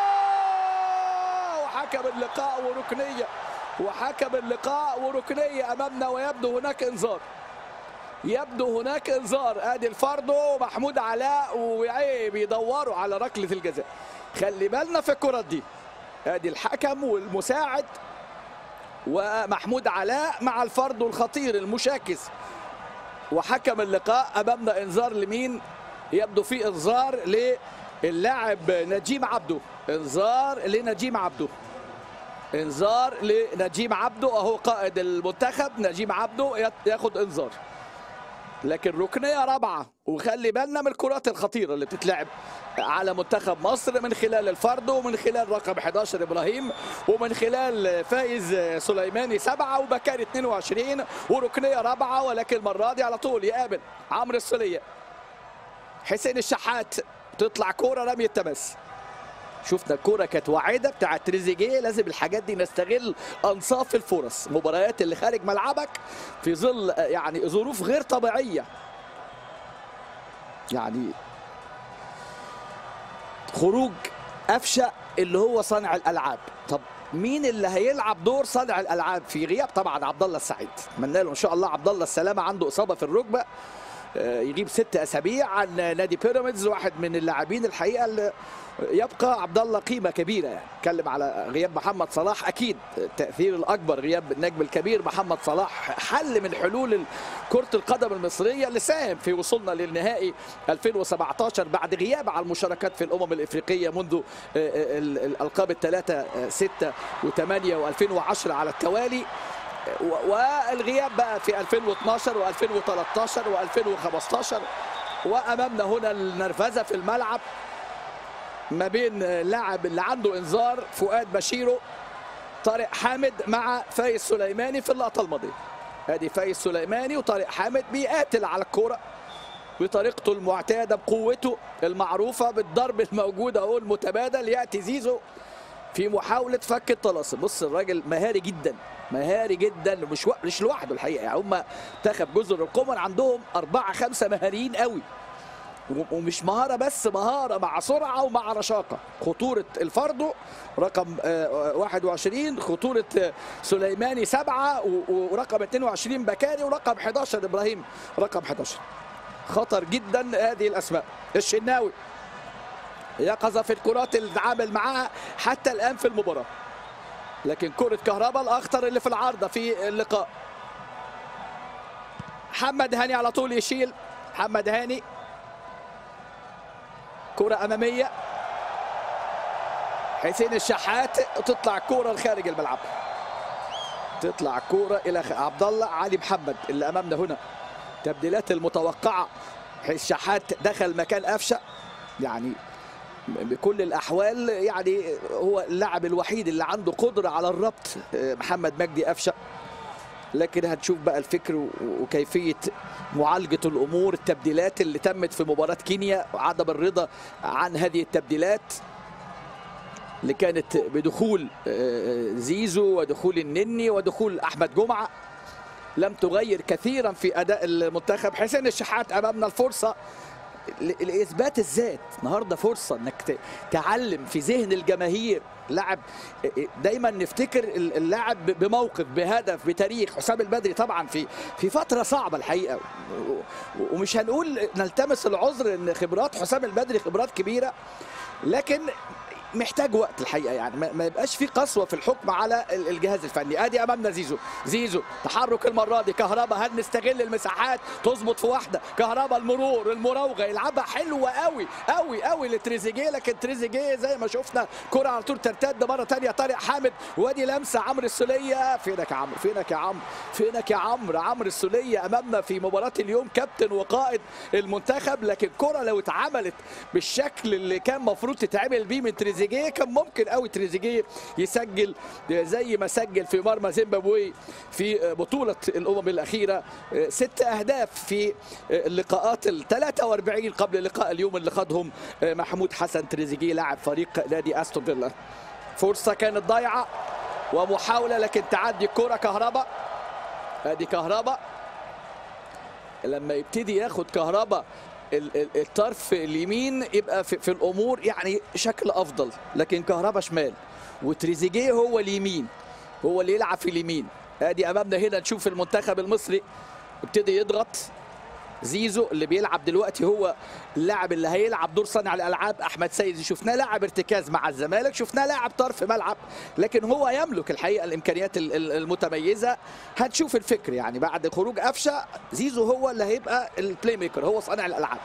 وحكم اللقاء وركنية وحكم اللقاء وركنية أمامنا ويبدو هناك إنذار يبدو هناك انذار ادي الفاردو محمود علاء وعيب بيدوروا على ركله الجزاء خلي بالنا في الكرات دي ادي الحكم والمساعد ومحمود علاء مع الفاردو الخطير المشاكس وحكم اللقاء امامنا انذار لمين يبدو في انذار للاعب نجيم عبده انذار لنجيم عبده انذار لنجيم عبده اهو قائد المنتخب نجيم عبده ياخد انذار لكن ركنيه رابعه وخلي بالنا من الكرات الخطيره اللي بتتلعب على منتخب مصر من خلال الفرد ومن خلال رقم 11 ابراهيم ومن خلال فايز سليماني سبعه وبكاري 22 وركنيه رابعه ولكن المره دي على طول يقابل عمرو السوليه حسين الشحات تطلع كوره رمي التماس شفنا الكوره كانت واعده بتاعت تريزيجيه لازم الحاجات دي نستغل انصاف الفرص مباريات اللي خارج ملعبك في ظل يعني ظروف غير طبيعيه يعني خروج افشا اللي هو صانع الالعاب طب مين اللي هيلعب دور صانع الالعاب في غياب طبعا عبد الله السعيد اتمنى له ان شاء الله عبد الله السلامه عنده اصابه في الركبه يغيب ست اسابيع عن نادي بيراميدز واحد من اللاعبين الحقيقه اللي يبقى عبد الله قيمه كبيره يعني اتكلم على غياب محمد صلاح اكيد التاثير الاكبر غياب النجم الكبير محمد صلاح حل من حلول كره القدم المصريه اللي ساهم في وصولنا للنهائي 2017 بعد غياب على المشاركات في الامم الافريقيه منذ الالقاب الثلاثه 6 و8 و2010 على التوالي والغياب بقى في 2012 و2013 و2015 وامامنا هنا النرفزه في الملعب ما بين اللاعب اللي عنده انذار فؤاد بشيرو طارق حامد مع فايز سليماني في اللقطه الماضيه ادي فايز سليماني وطارق حامد بيقاتل على الكوره بطريقته المعتاده بقوته المعروفه بالضرب الموجود اهو المتبادل ياتي زيزو في محاوله فك الطلاسم بص الراجل مهاري جدا مهاري جدا مش مش لوحده الحقيقه يعني هم منتخب جزر القمر عندهم أربعة خمسة مهاريين قوي ومش مهارة بس مهارة مع سرعة ومع رشاقة خطورة الفردو رقم 21 خطورة سليماني سبعة ورقم 22 بكاري ورقم 11 إبراهيم رقم 11 خطر جدا هذه الأسماء الشناوي يقظة في الكرات اللي اتعامل معاها حتى الآن في المباراة لكن كرة كهرباء الأخطر اللي في العارضة في اللقاء محمد هاني على طول يشيل محمد هاني كرة أمامية حسين الشحات تطلع كرة لخارج الملعب تطلع كرة إلى عبد الله علي محمد اللي أمامنا هنا تبديلات المتوقعة الشحات دخل مكان أفشة يعني بكل الاحوال يعني هو اللاعب الوحيد اللي عنده قدره على الربط محمد مجدي افشا لكن هنشوف بقى الفكر وكيفيه معالجه الامور التبديلات اللي تمت في مباراه كينيا وعدم الرضا عن هذه التبديلات اللي كانت بدخول زيزو ودخول النني ودخول احمد جمعه لم تغير كثيرا في اداء المنتخب حسين الشحات امامنا الفرصه لاثبات الذات النهارده فرصه انك تعلم في ذهن الجماهير لاعب دايما نفتكر اللاعب بموقف بهدف بتاريخ حسام البدري طبعا في في فتره صعبه الحقيقه ومش هنقول نلتمس العذر ان خبرات حسام البدري خبرات كبيره لكن محتاج وقت الحقيقه يعني ما يبقاش في قسوه في الحكم على الجهاز الفني ادي امامنا زيزو زيزو تحرك المره دي كهربا هل نستغل المساحات تظبط في واحده كهربا المرور المراوغه يلعبها حلوه قوي قوي قوي لتريزيجيه لكن تريزيجيه زي ما شفنا كره على طول ترتد مره ثانيه طارق حامد وادي لمسه عمرو السوليه فينك يا عمرو فينك يا عمرو فينك يا عمرو عمرو السوليه امامنا في مباراه اليوم كابتن وقائد المنتخب لكن كره لو اتعملت بالشكل اللي كان المفروض تتعمل بيه من تريزيجيه تريزيجيه كان ممكن قوي تريزيجيه يسجل زي ما سجل في مرمى زيمبابوي في بطوله الامم الاخيره ست اهداف في اللقاءات ال 43 قبل لقاء اليوم اللي خاضهم محمود حسن تريزيجيه لاعب فريق نادي استون فيلا فرصه كانت ضايعه ومحاوله لكن تعدي الكره كهرباء ادي كهرباء لما يبتدي ياخد كهرباء الطرف اليمين يبقى في, في الامور يعني شكل افضل لكن كهربا شمال وتريزيجيه هو اليمين هو اللي يلعب في اليمين ادي امامنا هنا نشوف المنتخب المصري ابتدي يضغط زيزو اللي بيلعب دلوقتي هو اللاعب اللي هيلعب دور صانع الالعاب احمد سيد شفناه لاعب ارتكاز مع الزمالك شفناه لاعب طرف ملعب لكن هو يملك الحقيقه الامكانيات المتميزه هنشوف الفكر يعني بعد خروج قفشه زيزو هو اللي هيبقى البلاي ميكر هو صانع الالعاب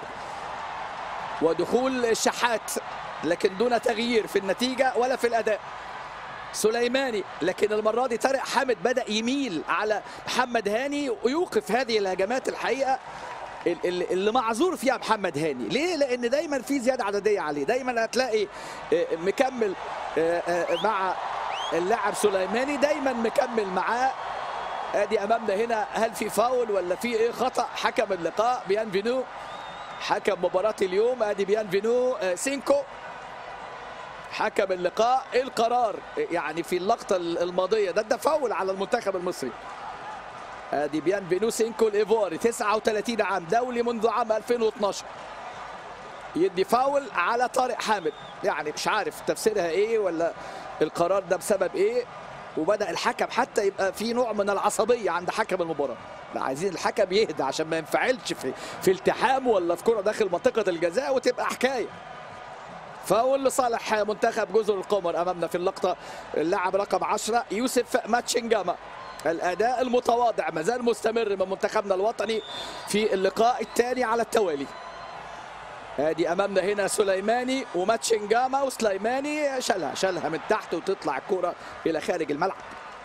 ودخول الشحات لكن دون تغيير في النتيجه ولا في الاداء سليماني لكن المره دي طارق حامد بدا يميل على محمد هاني ويوقف هذه الهجمات الحقيقه اللي معذور فيها محمد هاني ليه لان دايما في زياده عدديه عليه دايما هتلاقي مكمل مع اللاعب سليماني دايما مكمل معاه ادي امامنا هنا هل في فاول ولا في ايه خطا حكم اللقاء بيان فينو حكم مباراة اليوم ادي بيان فينو سينكو حكم اللقاء القرار يعني في اللقطة الماضية ده ده فاول على المنتخب المصري ادي بيان فينو سينكو الايفواري 39 عام دولي منذ عام 2012 يدي فاول على طارق حامد يعني مش عارف تفسيرها ايه ولا القرار ده بسبب ايه وبدا الحكم حتى يبقى في نوع من العصبيه عند حكم المباراه لا عايزين الحكم يهدى عشان ما ينفعلش في في التحام ولا في كره داخل منطقه الجزاء وتبقى حكايه فاول لصالح منتخب جزر القمر امامنا في اللقطه اللاعب رقم 10 يوسف ماتشنجاما الاداء المتواضع ما زال مستمر من منتخبنا الوطني في اللقاء الثاني على التوالي ادي امامنا هنا سليماني وماتشنجاما وسليماني شالها شالها من تحت وتطلع الكره الى خارج الملعب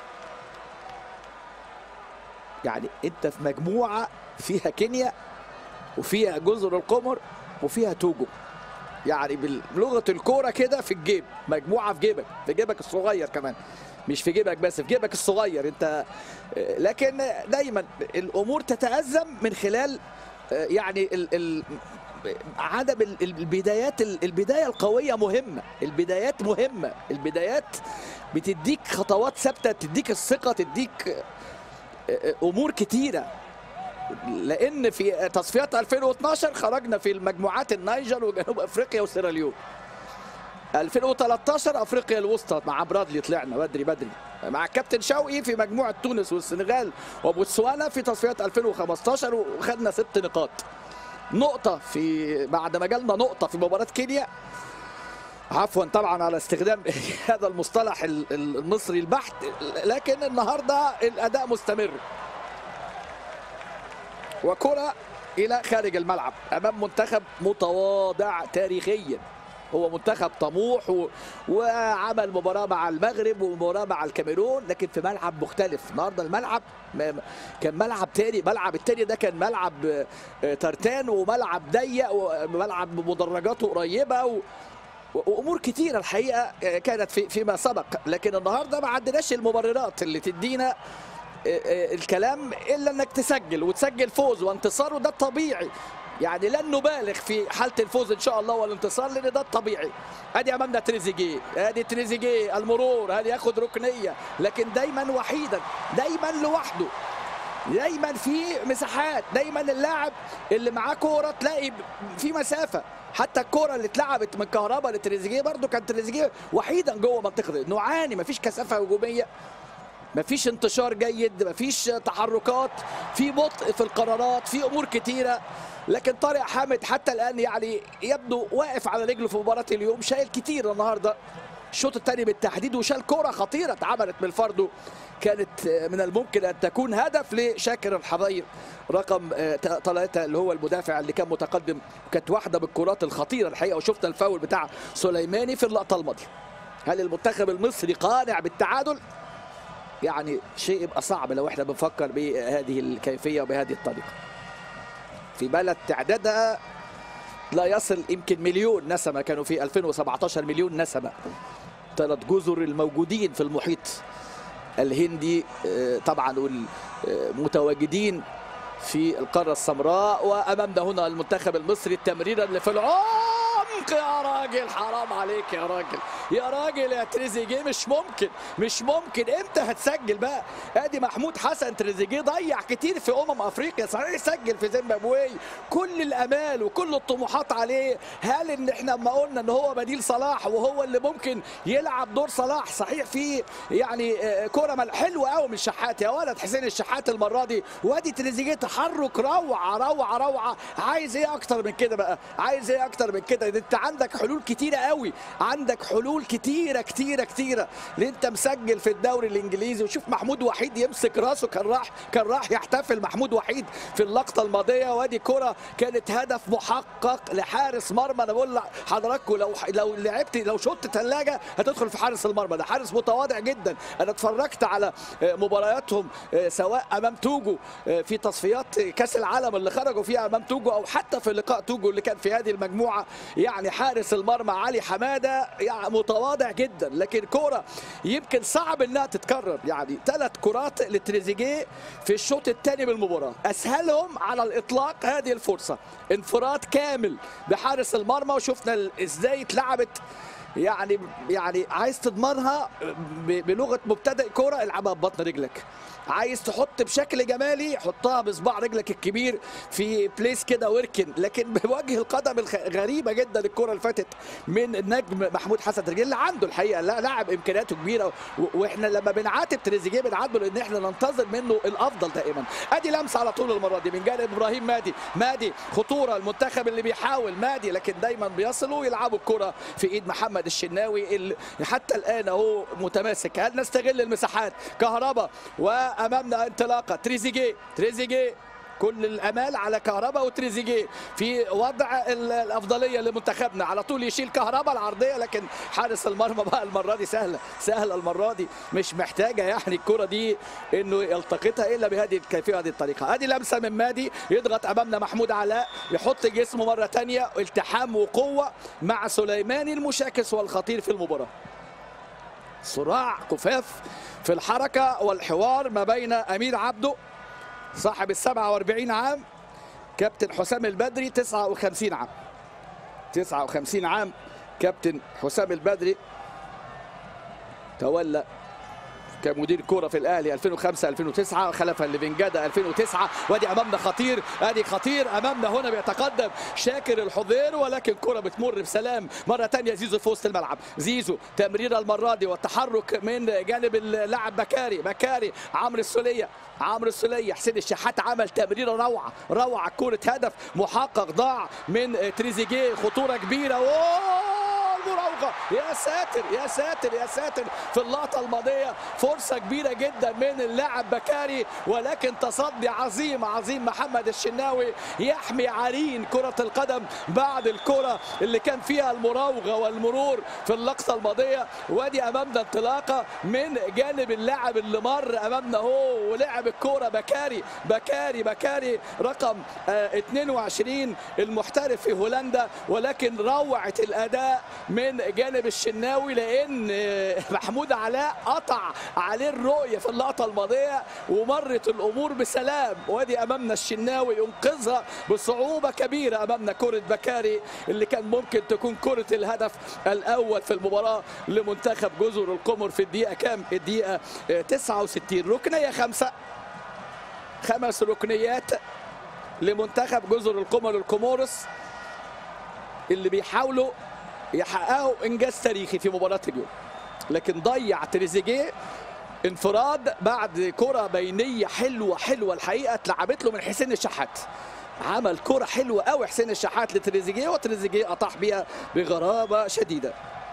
يعني انت في مجموعه فيها كينيا وفيها جزر القمر وفيها توجو يعني بلغه الكوره كده في الجيب مجموعه في جيبك في جيبك الصغير كمان مش في جيبك بس في جيبك الصغير انت لكن دايما الامور تتازم من خلال يعني ال ال عدم البدايات البدايه القويه مهمه البدايات مهمه البدايات بتديك خطوات ثابته تديك الثقه تديك امور كتيره لان في تصفيات 2012 خرجنا في المجموعات النيجر وجنوب افريقيا وسيراليون 2013 افريقيا الوسطى مع برادلي طلعنا بدري بدري مع الكابتن شوقي في مجموعه تونس والسنغال وبوتسوانا في تصفيات 2015 وخدنا ست نقاط نقطة في بعد ما جالنا نقطة في مباراة كينيا عفوا طبعا على استخدام هذا المصطلح المصري البحت لكن النهارده الاداء مستمر وكرة الى خارج الملعب امام منتخب متواضع تاريخيا هو منتخب طموح و... وعمل مباراه مع المغرب ومباراه مع الكاميرون لكن في ملعب مختلف النهارده الملعب كان ملعب تاني ملعب التاني ده كان ملعب ترتان وملعب ضيق وملعب مدرجاته قريبه و... وامور كتيره الحقيقه كانت في فيما سبق لكن النهارده ما عندناش المبررات اللي تدينا الكلام الا انك تسجل وتسجل فوز وانتصار وده الطبيعي يعني لن نبالغ في حاله الفوز ان شاء الله والانتصار لان ده الطبيعي ادي امامنا تريزيجيه ادي تريزيجيه المرور هل ياخد ركنيه لكن دايما وحيدا دايما لوحده دايما في مساحات دايما اللاعب اللي معاه كوره تلاقي في مسافه حتى الكوره اللي اتلعبت من كهربا لتريزيجيه برده كان تريزيجيه وحيدا جوه منطقه نعاني مفيش كثافه هجوميه مفيش انتشار جيد مفيش تحركات في بطء في القرارات في امور كتيره لكن طارق حامد حتى الان يعني يبدو واقف على رجله في مباراه اليوم شايل كتير النهارده الشوط الثاني بالتحديد وشال كره خطيره اتعملت من الفردو كانت من الممكن ان تكون هدف لشاكر الحضير رقم ثلاثة اللي هو المدافع اللي كان متقدم كانت واحده من الكرات الخطيره الحقيقه وشفنا الفاول بتاع سليماني في اللقطه الماضيه هل المنتخب المصري قانع بالتعادل يعني شيء يبقى صعب لو احنا بنفكر بهذه الكيفيه وبهذه الطريقه في بلد تعدادها لا يصل يمكن مليون نسمه كانوا في 2017 مليون نسمه ثلاث جزر الموجودين في المحيط الهندي طبعا والمتواجدين في القاره السمراء وامامنا هنا المنتخب المصري التمريره اللي في العمق يا راجل حرام عليك يا راجل يا راجل يا تريزيجيه مش ممكن مش ممكن امتى هتسجل بقى ادي محمود حسن تريزيجيه ضيع كتير في امم افريقيا صحيح سجل في زيمبابوي كل الامال وكل الطموحات عليه هل ان احنا لما قلنا ان هو بديل صلاح وهو اللي ممكن يلعب دور صلاح صحيح في يعني كره حلوه قوي من شحات يا ولد حسين الشحات المره دي وادي تريزيجيه تحرك روعه روعه روعه عايز ايه اكتر من كده بقى عايز ايه اكتر من كده انت عندك حلول كتيره قوي عندك حلول كتيره كتيره كتيره اللي انت مسجل في الدوري الانجليزي وشوف محمود وحيد يمسك راسه كان راح كان راح يحتفل محمود وحيد في اللقطه الماضيه وادي كره كانت هدف محقق لحارس مرمى انا بقول لحضراتكم لو لو لعبت لو شطت ثلاجه هتدخل في حارس المرمى ده حارس متواضع جدا انا اتفرجت على مبارياتهم سواء امام توجو في تصفيات كاس العالم اللي خرجوا فيها امام توجو او حتى في لقاء توجو اللي كان في هذه المجموعه يعني حارس المرمى علي حماده يعني متواضع جدا لكن كوره يمكن صعب انها تتكرر يعني ثلاث كرات لتريزيجيه في الشوط الثاني من المباراه اسهلهم على الاطلاق هذه الفرصه انفراد كامل بحارس المرمى وشفنا ازاي اتلعبت يعني يعني عايز تضمنها بلغه مبتدئ كوره العبها ببطن رجلك عايز تحط بشكل جمالي حطها بصباع رجلك الكبير في بليس كده واركن لكن بوجه القدم الغريبه جدا الكره اللي فاتت من النجم محمود حسن تريزيجيه اللي عنده الحقيقه لا لاعب امكانياته كبيره واحنا لما بنعاتب تريزيجيه بنعاتبه لان احنا ننتظر منه الافضل دائما ادي لمسه على طول المره دي من جانب ابراهيم مادي مادي خطوره المنتخب اللي بيحاول مادي لكن دايما بيصلوا يلعبوا الكره في ايد محمد الشناوي اللي حتى الان اهو متماسك هل نستغل المساحات كهربا وامامنا انطلاقه تريزيجيه تريزيجيه كل الامال على كهربا وتريزيجيه في وضع الافضليه لمنتخبنا على طول يشيل كهربا العرضيه لكن حارس المرمى بقى المره دي سهله سهله المره دي مش محتاجه يعني الكره دي انه يلتقطها الا بهذه الكيفيه وهذه الطريقه ادي لمسه من مادي يضغط امامنا محمود علاء يحط جسمه مره ثانيه التحام وقوه مع سليماني المشاكس والخطير في المباراه صراع كفاف في الحركه والحوار ما بين امير عبده صاحب ال 47 عام كابتن حسام البدري 59 عام 59 عام كابتن حسام البدري تولى كمدير كرة في الاهلي 2005 2009 خلفا لفنجادا 2009 وادي امامنا خطير ادي خطير امامنا هنا بيتقدم شاكر الحضير ولكن كرة بتمر بسلام مرة ثانية زيزو في وسط الملعب زيزو تمريرة المرة دي والتحرك من جانب اللاعب بكاري بكاري عمرو السولية عمرو السولية حسين الشحات عمل تمريرة روعة روعة كرة هدف محقق ضاع من تريزيجيه خطورة كبيرة أوه المراوغه يا ساتر يا ساتر يا ساتر في اللقطه الماضيه فرصه كبيره جدا من اللاعب بكاري ولكن تصدي عظيم عظيم محمد الشناوي يحمي عرين كره القدم بعد الكره اللي كان فيها المراوغه والمرور في اللقطه الماضيه وادي امامنا انطلاقه من جانب اللاعب اللي مر امامنا هو ولعب الكوره بكاري بكاري بكاري رقم 22 المحترف في هولندا ولكن روعه الاداء من جانب الشناوي لان محمود علاء قطع عليه الرؤيه في اللقطه الماضيه ومرت الامور بسلام وادي امامنا الشناوي ينقذها بصعوبه كبيره امامنا كره بكاري اللي كان ممكن تكون كره الهدف الاول في المباراه لمنتخب جزر القمر في الدقيقه كام؟ الدقيقه 69 ركنيه خمسه خمس ركنيات لمنتخب جزر القمر الكومورس اللي بيحاولوا يحققوا انجاز تاريخي في مباراه اليوم لكن ضيع تريزيجيه انفراد بعد كره بينيه حلوه حلوه الحقيقه اتلعبت له من حسين الشحات عمل كره حلوه قوي حسين الشحات لتريزيجيه وتريزيجيه اطاح بيها بغرابه شديده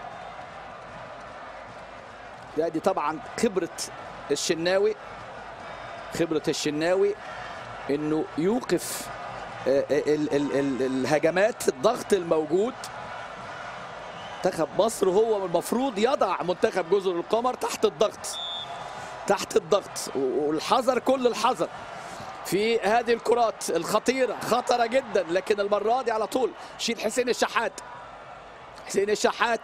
دي طبعا خبره الشناوي خبره الشناوي انه يوقف ال ال ال الهجمات الضغط الموجود منتخب مصر هو المفروض يضع منتخب جزر القمر تحت الضغط تحت الضغط والحذر كل الحذر في هذه الكرات الخطيرة خطرة جدا لكن المرة دي على طول شيل حسين الشحات حسين الشحات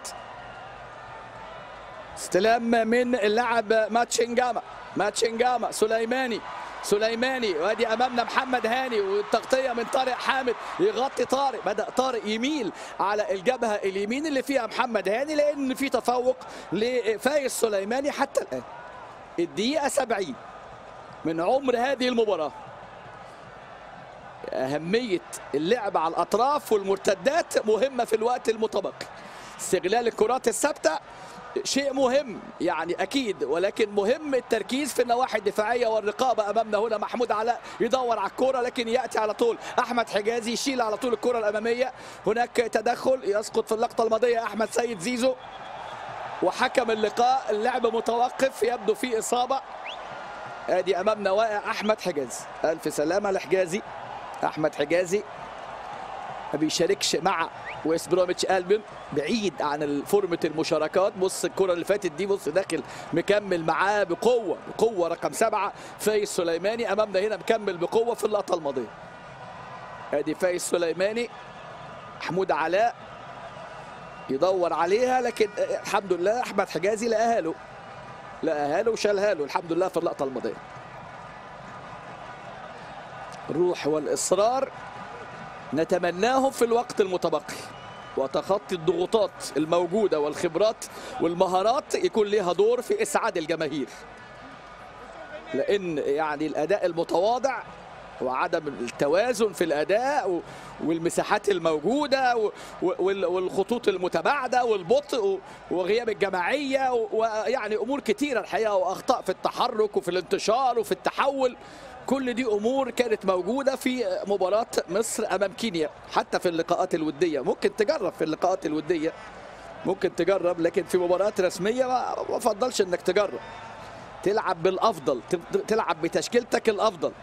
استلام من اللاعب ماتشنجاما ماتشنجاما سليماني سليماني وادي امامنا محمد هاني والتغطيه من طارق حامد يغطي طارق بدا طارق يميل على الجبهه اليمين اللي فيها محمد هاني لان في تفوق لفايز سليماني حتى الان الدقيقه 70 من عمر هذه المباراه اهميه اللعب على الاطراف والمرتدات مهمه في الوقت المتبقي استغلال الكرات الثابته شيء مهم يعني اكيد ولكن مهم التركيز في النواحي الدفاعيه والرقابه امامنا هنا محمود علاء يدور على الكره لكن ياتي على طول احمد حجازي يشيل على طول الكره الاماميه هناك تدخل يسقط في اللقطه الماضيه احمد سيد زيزو وحكم اللقاء اللعب متوقف يبدو في اصابه ادي امامنا واقع احمد حجازي الف سلامه لحجازي احمد حجازي ما بيشاركش مع ويست بروميتش البيون بعيد عن فورمه المشاركات بص الكره اللي فاتت دي بص داخل مكمل معاه بقوه بقوه رقم سبعه فايز سليماني امامنا هنا مكمل بقوه في اللقطه الماضيه ادي فايز سليماني محمود علاء يدور عليها لكن الحمد لله احمد حجازي لقاها له لقاها له وشالها له الحمد لله في اللقطه الماضيه الروح والاصرار نتمناه في الوقت المتبقي وتخطي الضغوطات الموجوده والخبرات والمهارات يكون لها دور في اسعاد الجماهير لان يعني الاداء المتواضع وعدم التوازن في الاداء والمساحات الموجوده والخطوط المتباعده والبطء وغياب الجماعيه ويعني امور كثيره الحقيقه واخطاء في التحرك وفي الانتشار وفي التحول كل دي امور كانت موجوده في مباراه مصر امام كينيا حتى في اللقاءات الوديه ممكن تجرب في اللقاءات الوديه ممكن تجرب لكن في مباريات رسميه ما افضلش انك تجرب تلعب بالافضل تلعب بتشكيلتك الافضل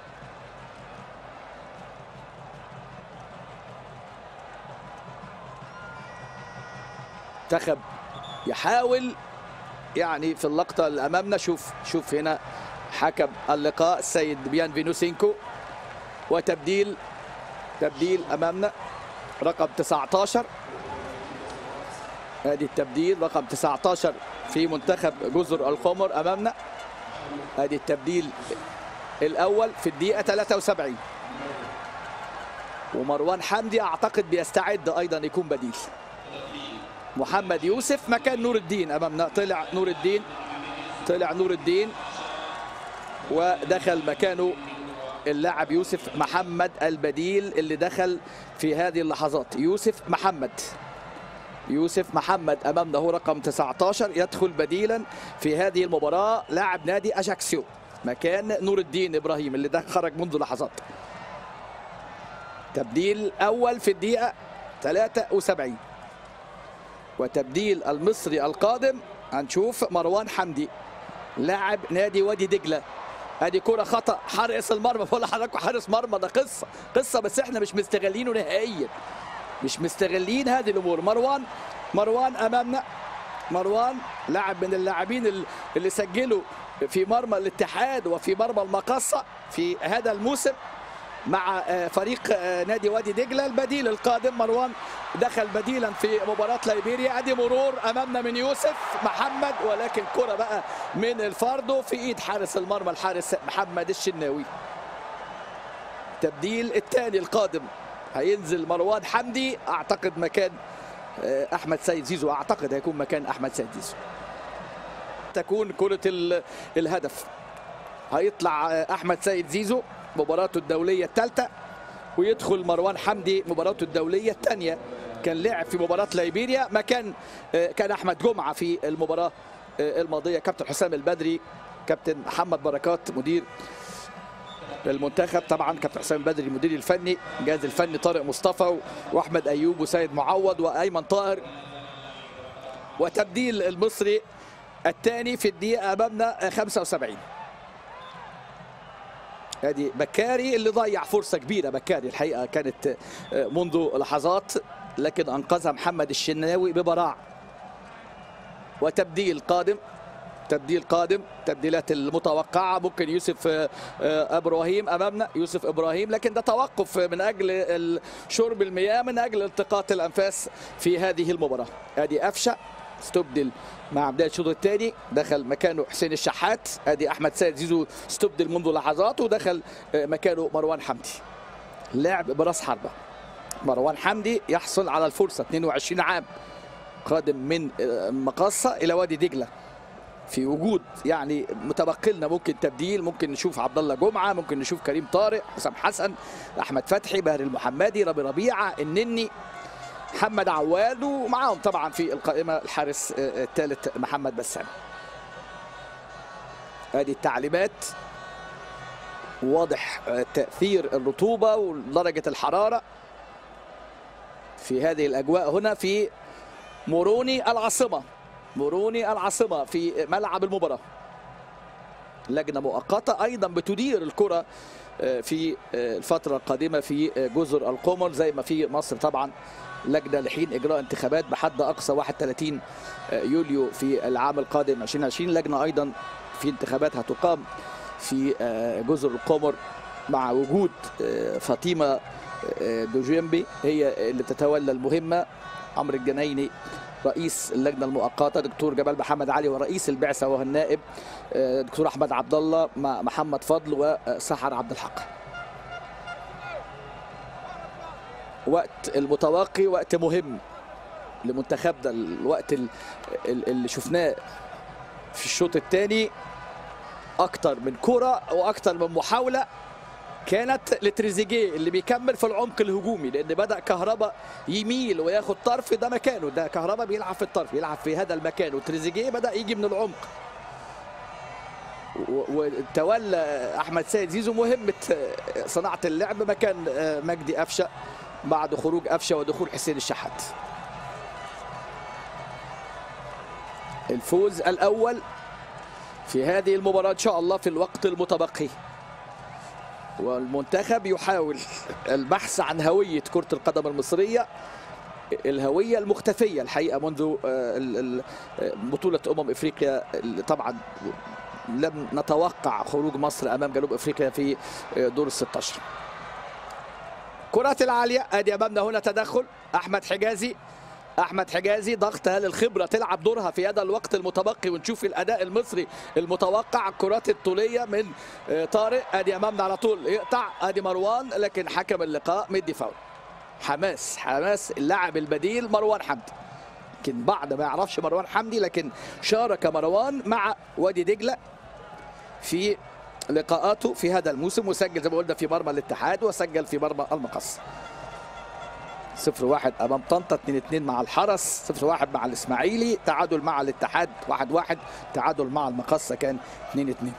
منتخب يحاول يعني في اللقطه اللي امامنا شوف شوف هنا حكم اللقاء السيد بيان فينوسينكو وتبديل تبديل امامنا رقم 19 ادي التبديل رقم 19 في منتخب جزر القمر امامنا ادي التبديل الاول في الدقيقه 73 ومروان حمدي اعتقد بيستعد ايضا يكون بديل محمد يوسف مكان نور الدين امامنا طلع نور الدين طلع نور الدين ودخل مكانه اللاعب يوسف محمد البديل اللي دخل في هذه اللحظات يوسف محمد يوسف محمد امامنا هو رقم 19 يدخل بديلا في هذه المباراه لاعب نادي اجاكسيو مكان نور الدين ابراهيم اللي ده خرج منذ لحظات تبديل اول في الدقيقه 73 وتبديل المصري القادم هنشوف مروان حمدي لاعب نادي وادي دجله ادي كره خطا حارس المرمى بقول لحضراتكم حارس مرمى ده قصه قصه بس احنا مش مستغلينه نهائيا مش مستغلين هذه الامور مروان مروان امامنا مروان لاعب من اللاعبين اللي سجلوا في مرمى الاتحاد وفي مرمى المقصه في هذا الموسم مع فريق نادي وادي دجله البديل القادم مروان دخل بديلا في مباراه ليبيريا ادي مرور امامنا من يوسف محمد ولكن كره بقى من الفاردو في ايد حارس المرمى الحارس محمد الشناوي تبديل الثاني القادم هينزل مروان حمدي اعتقد مكان احمد سيد زيزو اعتقد هيكون مكان احمد سيد زيزو تكون كره الهدف هيطلع احمد سيد زيزو مباراته الدوليه الثالثه ويدخل مروان حمدي مباراته الدوليه الثانيه كان لعب في مباراه ليبيريا مكان كان احمد جمعه في المباراه الماضيه كابتن حسام البدري كابتن محمد بركات مدير المنتخب طبعا كابتن حسام البدري المدير الفني الجهاز الفني طارق مصطفى واحمد ايوب وسيد معوض وايمن طاهر وتبديل المصري الثاني في الدقيقه امامنا 75 ادي بكاري اللي ضيع فرصه كبيره بكاري الحقيقه كانت منذ لحظات لكن انقذها محمد الشناوي ببراعه وتبديل قادم تبديل قادم تبديلات المتوقعه ممكن يوسف ابراهيم امامنا يوسف ابراهيم لكن ده توقف من اجل شرب المياه من اجل التقاط الانفاس في هذه المباراه ادي قفشه استبدل مع بدايه الشوط الثاني دخل مكانه حسين الشحات ادي احمد سيد زيزو استبدل منذ لحظات ودخل مكانه مروان حمدي لعب براس حربه مروان حمدي يحصل على الفرصه 22 عام قادم من مقصه الى وادي دجله في وجود يعني متبقي لنا ممكن تبديل ممكن نشوف عبد الله جمعه ممكن نشوف كريم طارق حسام حسن احمد فتحي باهر المحمدي رامي ربيعه النني محمد عواد ومعاهم طبعا في القائمه الحارس الثالث محمد بسام ادي التعليمات واضح تاثير الرطوبه ودرجه الحراره في هذه الاجواء هنا في موروني العاصمه موروني العاصمه في ملعب المباراه لجنه مؤقته ايضا بتدير الكره في الفتره القادمه في جزر القمر زي ما في مصر طبعا لجنه لحين اجراء انتخابات بحد اقصى 31 يوليو في العام القادم 2020 لجنه ايضا في انتخابات هتقام في جزر القمر مع وجود فاطمه آه، دوجيمبي هي اللي تتولى المهمه عمرو الجنايني رئيس اللجنه المؤقته دكتور جمال محمد علي ورئيس البعثه وهو النائب آه، دكتور احمد عبد الله مع محمد فضل وسحر عبد الحق وقت المتوقي وقت مهم لمنتخبنا الوقت ال- ال- اللي شفناه في الشوط الثاني اكتر من كرة واكتر من محاولة كانت لتريزيجيه اللي بيكمل في العمق الهجومي لان بدا كهربا يميل وياخد طرف ده مكانه ده كهربا بيلعب في الطرف يلعب في هذا المكان وتريزيجيه بدا يجي من العمق و- وتولى احمد سيد زيزو مهمه صناعه اللعب مكان مجدي قفشه بعد خروج قفشه ودخول حسين الشحات الفوز الاول في هذه المباراه ان شاء الله في الوقت المتبقي والمنتخب يحاول البحث عن هويه كره القدم المصريه الهويه المختفيه الحقيقه منذ آه، ال- ال- آه، بطوله امم افريقيا اللي طبعا لم نتوقع خروج مصر امام جنوب افريقيا في آه، دور ال 16 كرات العاليه ادي امامنا هنا تدخل احمد حجازي احمد حجازي ضغط هل الخبره تلعب دورها في هذا الوقت المتبقي ونشوف الاداء المصري المتوقع الكرات الطوليه من آه، طارق ادي امامنا على طول يقطع ادي مروان لكن حكم اللقاء مدي فاول حماس حماس اللاعب البديل مروان حمدي يمكن بعض ما يعرفش مروان حمدي لكن شارك مروان مع وادي دجله في لقاءاته في هذا الموسم وسجل زي ما قلنا في مرمى الاتحاد وسجل في مرمى المقص صفر واحد امام طنطا 2 2 مع الحرس صفر واحد مع الاسماعيلي تعادل مع الاتحاد واحد واحد تعادل مع المقصه كان 2 2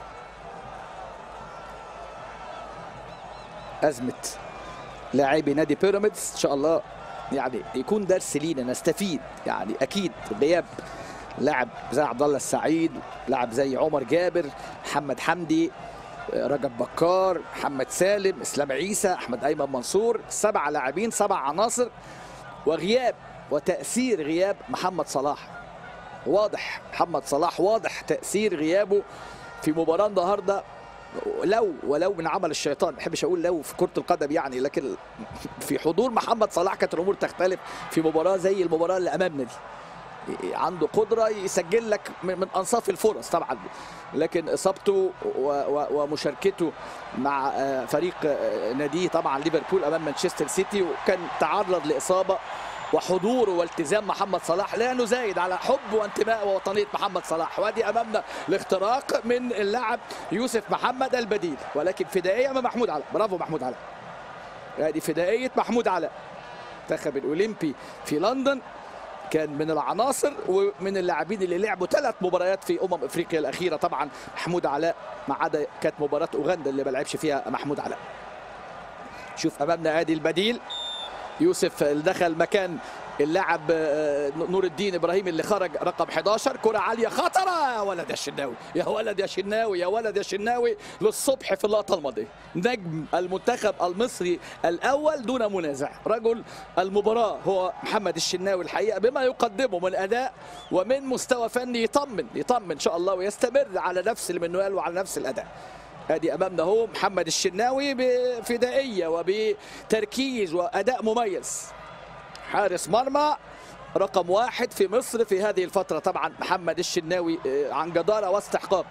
ازمه لاعبي نادي بيراميدز ان شاء الله يعني يكون درس لينا نستفيد يعني اكيد غياب لاعب زي عبد الله السعيد لاعب زي عمر جابر محمد حمدي رجب بكار محمد سالم اسلام عيسى احمد ايمن منصور سبع لاعبين سبع عناصر وغياب وتاثير غياب محمد صلاح واضح محمد صلاح واضح تاثير غيابه في مباراه النهارده لو ولو من عمل الشيطان ما بحبش اقول لو في كره القدم يعني لكن في حضور محمد صلاح كانت الامور تختلف في مباراه زي المباراه اللي امامنا دي عنده قدره يسجل لك من من انصاف الفرص طبعا لكن اصابته و- و- ومشاركته مع آه، فريق آه، ناديه طبعا ليفربول امام مانشستر سيتي وكان تعرض لاصابه وحضور والتزام محمد صلاح لا نزايد على حب وانتماء ووطنيه محمد صلاح وادي امامنا الاختراق من اللاعب يوسف محمد البديل ولكن فدائيه من محمود علاء برافو محمود علاء هذه فدائيه محمود علاء المنتخب الاولمبي في لندن كان من العناصر ومن اللاعبين اللي لعبوا ثلاث مباريات في امم افريقيا الاخيره طبعا محمود علاء ما عدا كانت مباراه اوغندا اللي ما لعبش فيها محمود علاء شوف امامنا ادي البديل يوسف اللي دخل مكان اللاعب آه، نور الدين ابراهيم اللي خرج رقم 11 كره عاليه خطره يا ولد يا شناوي يا ولد يا شناوي يا ولد يا شناوي للصبح في اللقطه الماضيه نجم المنتخب المصري الاول دون منازع رجل المباراه هو محمد الشناوي الحقيقه بما يقدمه من اداء ومن مستوى فني يطمن يطمن ان شاء الله ويستمر على نفس المنوال وعلى نفس الاداء ادي امامنا هو محمد الشناوي بفدائيه وبتركيز واداء مميز حارس مرمى رقم واحد في مصر في هذه الفترة طبعا محمد الشناوي آه، عن جدارة واستحقاق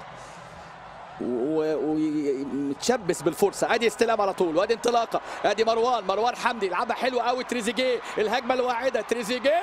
ومتشبث بالفرصه ادي استلام على طول وادي انطلاقه ادي مروان مروان حمدي يلعبها حلوه قوي تريزيجيه الهجمه الواعده تريزيجيه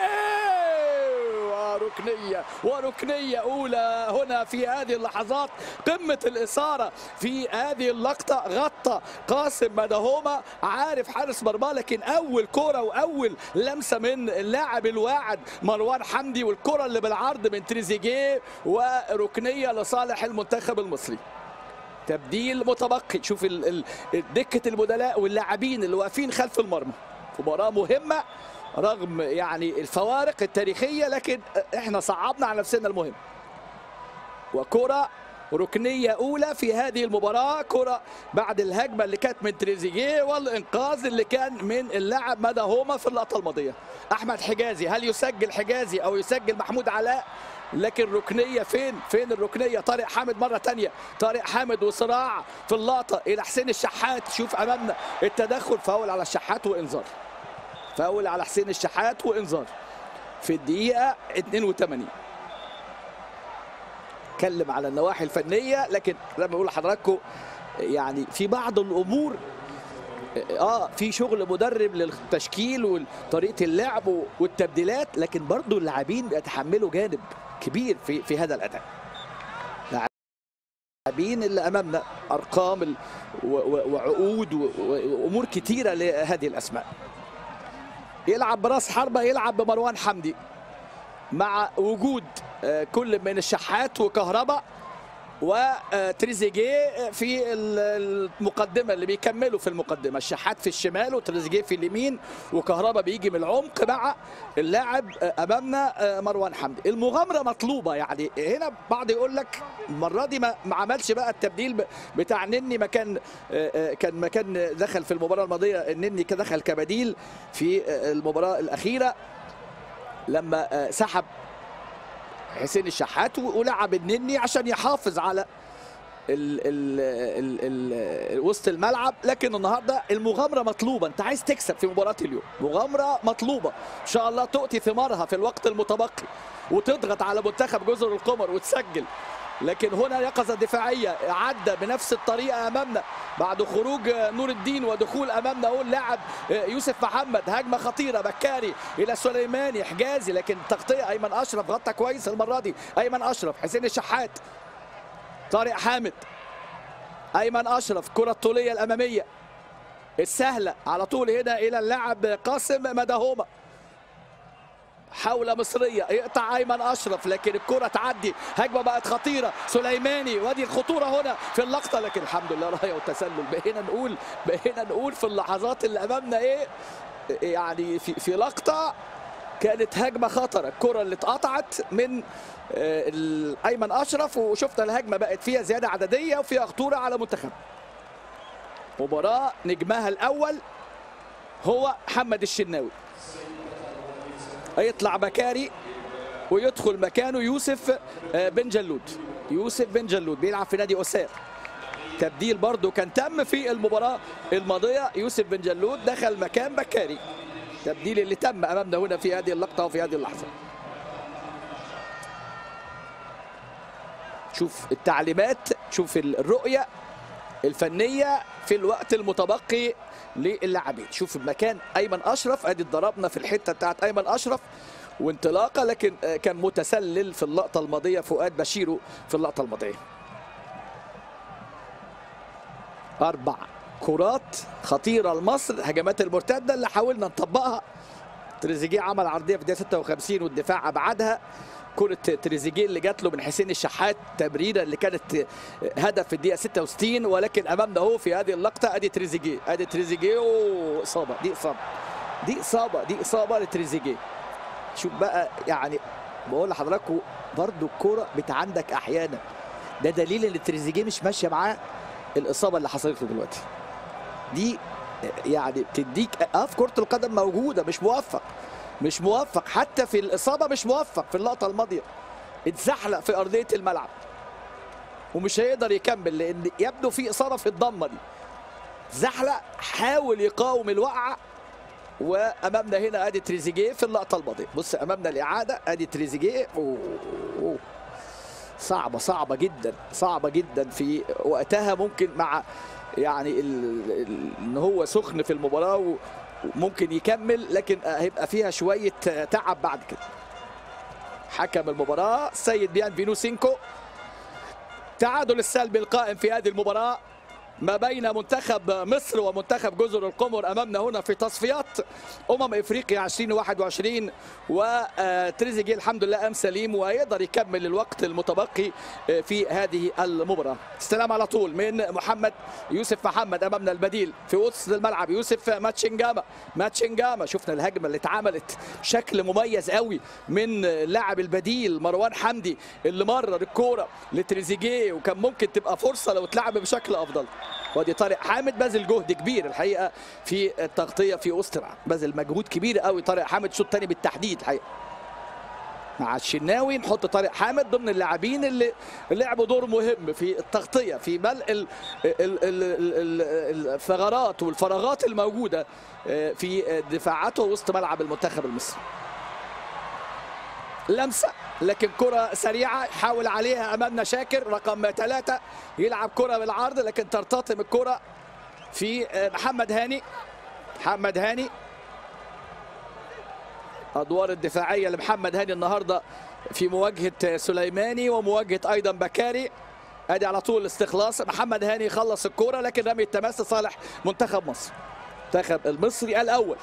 وركنيه وركنيه اولى هنا في هذه اللحظات قمه الاثاره في هذه اللقطه غطى قاسم مدهومه عارف حارس مرمى لكن اول كره واول لمسه من اللاعب الواعد مروان حمدي والكره اللي بالعرض من تريزيجيه وركنيه لصالح المنتخب المصري تبديل متبقي شوف ال- ال- دكه البدلاء واللاعبين اللي واقفين خلف المرمى مباراه مهمه رغم يعني الفوارق التاريخيه لكن احنا صعبنا على نفسنا المهم وكره ركنيه اولى في هذه المباراه كره بعد الهجمه اللي كانت من تريزيجيه والانقاذ اللي كان من اللاعب مدى هوما في اللقطه الماضيه احمد حجازي هل يسجل حجازي او يسجل محمود علاء لكن ركنيه فين فين الركنيه طارق حامد مره تانية طارق حامد وصراع في اللقطه الى حسين الشحات شوف امامنا التدخل فاول على الشحات وانذار فاول على حسين الشحات وانذار في الدقيقه 82 اتكلم على النواحي الفنيه لكن لما بقول لحضراتكم يعني في بعض الامور اه في شغل مدرب للتشكيل وطريقه اللعب والتبديلات لكن برضو اللاعبين بيتحملوا جانب كبير في في هذا الاداء اللاعبين اللي امامنا ارقام ال- و- و- وعقود و- وامور كتيره لهذه الاسماء يلعب براس حربه يلعب بمروان حمدي مع وجود آه، كل من الشحات وكهرباء وتريزيجيه في المقدمه اللي بيكملوا في المقدمه الشحات في الشمال وتريزيجيه في اليمين وكهربا بيجي من العمق مع اللاعب امامنا مروان حمدي المغامره مطلوبه يعني هنا بعض يقول لك المره دي ما ما عملش بقى التبديل بتاع نني مكان كان مكان دخل في المباراه الماضيه النني كان دخل كبديل في المباراه الاخيره لما سحب حسين الشحات ولعب النني عشان يحافظ على ال ال ال ال وسط الملعب لكن النهارده المغامره مطلوبه انت عايز تكسب في مباراه اليوم مغامره مطلوبه ان شاء الله تؤتي ثمارها في الوقت المتبقي وتضغط على منتخب جزر القمر وتسجل لكن هنا يقظه دفاعيه عدى بنفس الطريقه امامنا بعد خروج نور الدين ودخول امامنا اهو اللاعب يوسف محمد هجمه خطيره بكاري الى سليماني حجازي لكن تغطيه ايمن اشرف غطى كويس المره دي ايمن اشرف حسين الشحات طارق حامد ايمن اشرف كره الطوليه الاماميه السهله على طول هنا الى اللاعب قاسم مدهومه حول مصرية يقطع أيمن أشرف لكن الكرة تعدي هجمة بقت خطيرة سليماني وادي الخطورة هنا في اللقطة لكن الحمد لله راية والتسلل بقينا نقول بقينا نقول في اللحظات اللي أمامنا إيه يعني في في لقطة كانت هجمة خطرة الكرة اللي اتقطعت من أيمن أشرف وشفنا الهجمة بقت فيها زيادة عددية وفيها خطورة على منتخب مباراة نجمها الأول هو محمد الشناوي هيطلع بكاري ويدخل مكانه يوسف بن جلود يوسف بن جلود بيلعب في نادي أسير تبديل برضه كان تم في المباراة الماضية يوسف بن جلود دخل مكان بكاري تبديل اللي تم أمامنا هنا في هذه اللقطة وفي هذه اللحظة شوف التعليمات شوف الرؤية الفنية في الوقت المتبقي للاعبين شوف المكان ايمن اشرف ادي ضربنا في الحته بتاعت ايمن اشرف وانطلاقه لكن كان متسلل في اللقطه الماضيه فؤاد بشيرو في اللقطه الماضيه اربع كرات خطيره لمصر هجمات المرتده اللي حاولنا نطبقها تريزيجيه عمل عرضيه في الدقيقه 56 والدفاع ابعدها كرة تريزيجيه اللي جات له من حسين الشحات تمريره اللي كانت هدف في الدقيقة 66 ولكن امامنا اهو في هذه اللقطة ادي تريزيجيه ادي تريزيجيه واصابة دي اصابة دي اصابة دي اصابة لتريزيجيه شوف بقى يعني بقول لحضراتكم برضو الكرة بتعندك احيانا ده دليل ان تريزيجيه مش ماشية معاه الاصابة اللي حصلت له دلوقتي دي يعني بتديك اه في كرة القدم موجودة مش موفق مش موفق حتى في الإصابة مش موفق في اللقطة الماضية اتزحلق في أرضية الملعب ومش هيقدر يكمل لأن يبدو في إصابة في الضمة دي زحلق حاول يقاوم الوقعة وأمامنا هنا أدي تريزيجيه في اللقطة الماضية بص أمامنا الإعادة أدي تريزيجيه أوه أوه. صعبة صعبة جدا صعبة جدا في وقتها ممكن مع يعني ان هو سخن في المباراه ممكن يكمل لكن هيبقى فيها شويه تعب بعد كده حكم المباراه سيد بيان فينوسينكو تعادل السلبي القائم في هذه المباراه ما بين منتخب مصر ومنتخب جزر القمر امامنا هنا في تصفيات امم افريقيا 2021 وتريزيجيه الحمد لله قام سليم ويقدر يكمل الوقت المتبقي في هذه المباراه استلام على طول من محمد يوسف محمد امامنا البديل في وسط الملعب يوسف ماتشنجاما ماتشنجاما شفنا الهجمه اللي اتعملت بشكل مميز قوي من اللاعب البديل مروان حمدي اللي مرر الكوره لتريزيجيه وكان ممكن تبقى فرصه لو اتلعب بشكل افضل وادي طارق حامد بذل جهد كبير الحقيقه في التغطيه في وسط بذل مجهود كبير قوي طارق حامد شوط تاني بالتحديد الحقيقه مع الشناوي نحط طارق حامد ضمن اللاعبين اللي لعبوا دور مهم في التغطيه في ملء ال- ال- ال- ال- الثغرات والفراغات الموجوده آه، في دفاعاته وسط ملعب المنتخب المصري لمسه لكن كرة سريعة يحاول عليها أمامنا شاكر رقم ثلاثة يلعب كرة بالعرض لكن ترتطم الكرة في آه، محمد هاني محمد هاني ادوار الدفاعيه لمحمد هاني النهارده في مواجهه سليماني ومواجهه ايضا بكاري ادي على طول الاستخلاص محمد هاني يخلص الكوره لكن رمي التماس لصالح منتخب مصر المنتخب المصري الاول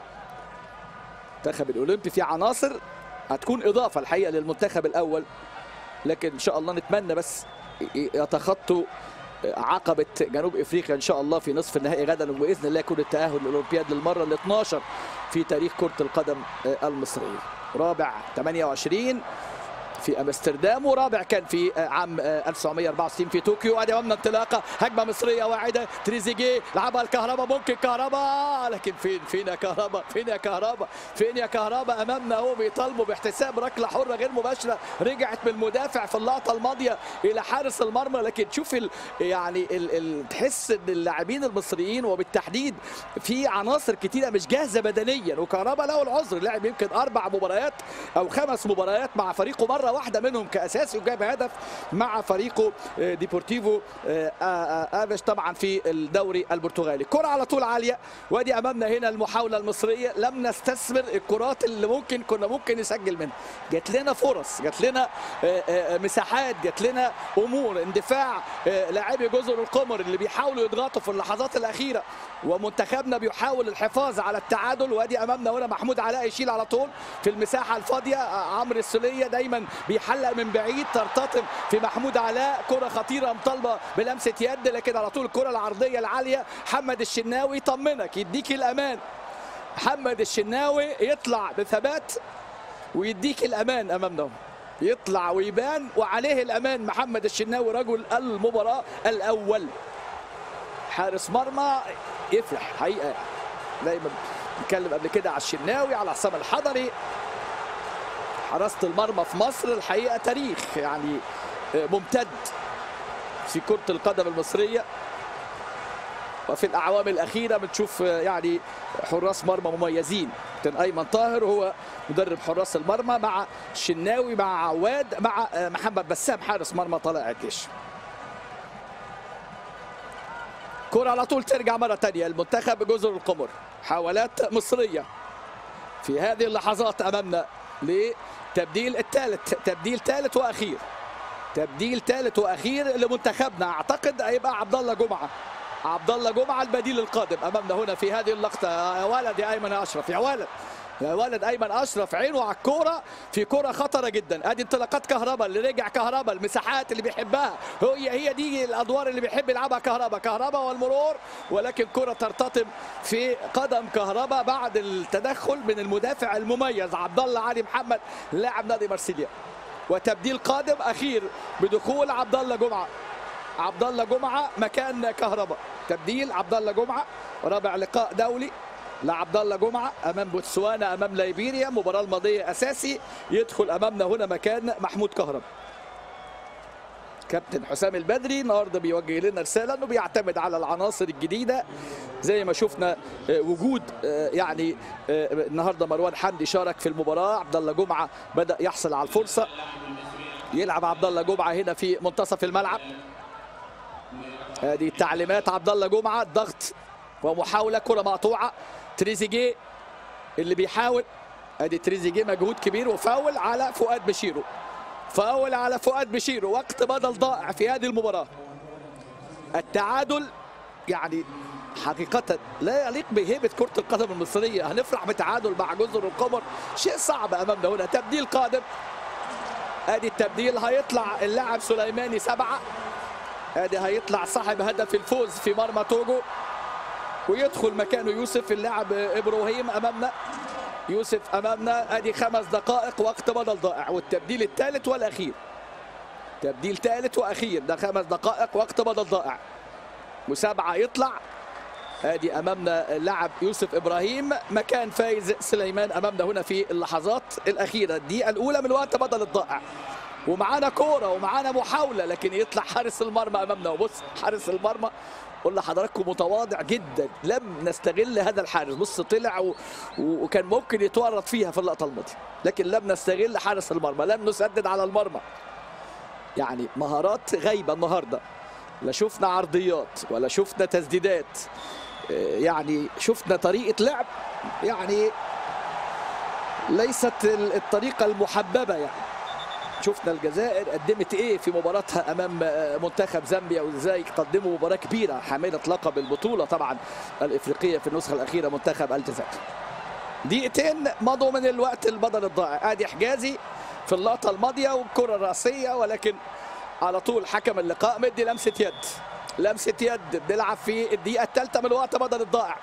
المنتخب الاولمبي في عناصر هتكون اضافه الحقيقه للمنتخب الاول لكن ان شاء الله نتمنى بس يتخطوا عقبة جنوب افريقيا ان شاء الله في نصف النهائي غدا وباذن الله يكون التاهل للاولمبياد للمره ال 12 في تاريخ كرة القدم المصرية رابع 28 في امستردام ورابع كان في عام 1964 في طوكيو ادي امامنا انطلاقه هجمه مصريه واعده تريزيجيه لعبها الكهرباء ممكن كهرباء لكن فين فين يا كهرباء فين يا كهرباء فين يا كهرباء امامنا اهو بيطالبوا باحتساب ركله حره غير مباشره رجعت من المدافع في اللقطه الماضيه الى حارس المرمى لكن شوف ال يعني ال ال تحس ان اللاعبين المصريين وبالتحديد في عناصر كتيره مش جاهزه بدنيا وكهرباء له العذر لعب يمكن اربع مباريات او خمس مباريات مع فريقه مره واحده منهم كاساسي وجاب هدف مع فريقه آه، ديبورتيفو آه، آه، افيش طبعا في الدوري البرتغالي كره على طول عاليه وادي امامنا هنا المحاوله المصريه لم نستثمر الكرات اللي ممكن كنا ممكن نسجل منها جات لنا فرص جات لنا آه، آه، مساحات جات لنا امور اندفاع آه، لاعبي جزر القمر اللي بيحاولوا يضغطوا في اللحظات الاخيره ومنتخبنا بيحاول الحفاظ على التعادل وادي امامنا هنا محمود علاء يشيل على طول في المساحه الفاضيه آه، عمرو السوليه دايما بيحلق من بعيد ترتطم في محمود علاء كره خطيره مطالبه بلمسه يد لكن على طول الكره العرضيه العاليه محمد الشناوي يطمنك يديك الامان محمد الشناوي يطلع بثبات ويديك الامان امامنا يطلع ويبان وعليه الامان محمد الشناوي رجل المباراه الاول حارس مرمى يفرح حقيقه يعني. دايما نتكلم قبل كده على الشناوي على حسام الحضري حراسه المرمى في مصر الحقيقه تاريخ يعني ممتد في كره القدم المصريه وفي الاعوام الاخيره بنشوف يعني حراس مرمى مميزين كابتن ايمن طاهر هو مدرب حراس المرمى مع الشناوي مع عواد مع محمد بسام حارس مرمى طلائع الجيش كرة على طول ترجع مرة تانية المنتخب جزر القمر حاولات مصرية في هذه اللحظات أمامنا لتبديل الثالث تبديل ثالث وأخير تبديل ثالث وأخير لمنتخبنا أعتقد هيبقى عبد الله جمعة عبد الله جمعة البديل القادم أمامنا هنا في هذه اللقطة يا ولد يا أيمن يا أشرف يا ولد يا ولد ايمن اشرف عينه على الكوره في كوره خطره جدا ادي انطلاقات كهرباء اللي رجع كهرباء المساحات اللي بيحبها هي هي دي الادوار اللي بيحب يلعبها كهرباء كهرباء والمرور ولكن كره ترتطم في قدم كهرباء بعد التدخل من المدافع المميز عبد الله علي محمد لاعب نادي مارسيليا وتبديل قادم اخير بدخول عبد الله جمعه عبد الله جمعه مكان كهرباء تبديل عبد الله جمعه رابع لقاء دولي لعبد الله جمعه امام بوتسوانا امام ليبيريا المباراه الماضيه اساسي يدخل امامنا هنا مكان محمود كهرب كابتن حسام البدري النهارده بيوجه لنا رساله انه بيعتمد على العناصر الجديده زي ما شفنا وجود يعني النهارده مروان حمدي شارك في المباراه عبد الله جمعه بدا يحصل على الفرصه يلعب عبد الله جمعه هنا في منتصف الملعب هذه تعليمات عبد الله جمعه الضغط ومحاوله كره مقطوعه تريزيجيه اللي بيحاول ادي تريزيجيه مجهود كبير وفاول على فؤاد بشيرو فاول على فؤاد بشيرو وقت بدل ضائع في هذه المباراه التعادل يعني حقيقة لا يليق بهيبة كرة القدم المصرية هنفرح بتعادل مع جزر القمر شيء صعب أمامنا هنا تبديل قادم ادي التبديل هيطلع اللاعب سليماني سبعة ادي هيطلع صاحب هدف الفوز في مرمى توجو ويدخل مكانه يوسف اللاعب ابراهيم امامنا يوسف امامنا ادي خمس دقائق وقت بدل ضائع والتبديل الثالث والاخير تبديل ثالث واخير ده خمس دقائق وقت بدل ضائع مسابعه يطلع ادي امامنا اللاعب يوسف ابراهيم مكان فايز سليمان امامنا هنا في اللحظات الاخيره الدقيقه الاولى من الوقت بدل الضائع ومعانا كوره ومعانا محاوله لكن يطلع حارس المرمى امامنا وبص حارس المرمى قول لحضراتكم متواضع جدا لم نستغل هذا الحارس بص طلع و... وكان ممكن يتورط فيها في اللقطه الماضيه لكن لم نستغل حارس المرمى لم نسدد على المرمى يعني مهارات غايبه النهارده لا شفنا عرضيات ولا شفنا تسديدات يعني شفنا طريقه لعب يعني ليست الطريقه المحببه يعني شفنا الجزائر قدمت ايه في مباراتها امام منتخب زامبيا وازاي قدموا مباراه كبيره حامله لقب البطوله طبعا الافريقيه في النسخه الاخيره منتخب الجزائر دقيقتين مضوا من الوقت البدل الضائع ادي حجازي في اللقطه الماضيه والكره الراسيه ولكن على طول حكم اللقاء مدي لمسه يد لمسه يد بنلعب في الدقيقه الثالثه من الوقت بدل الضائع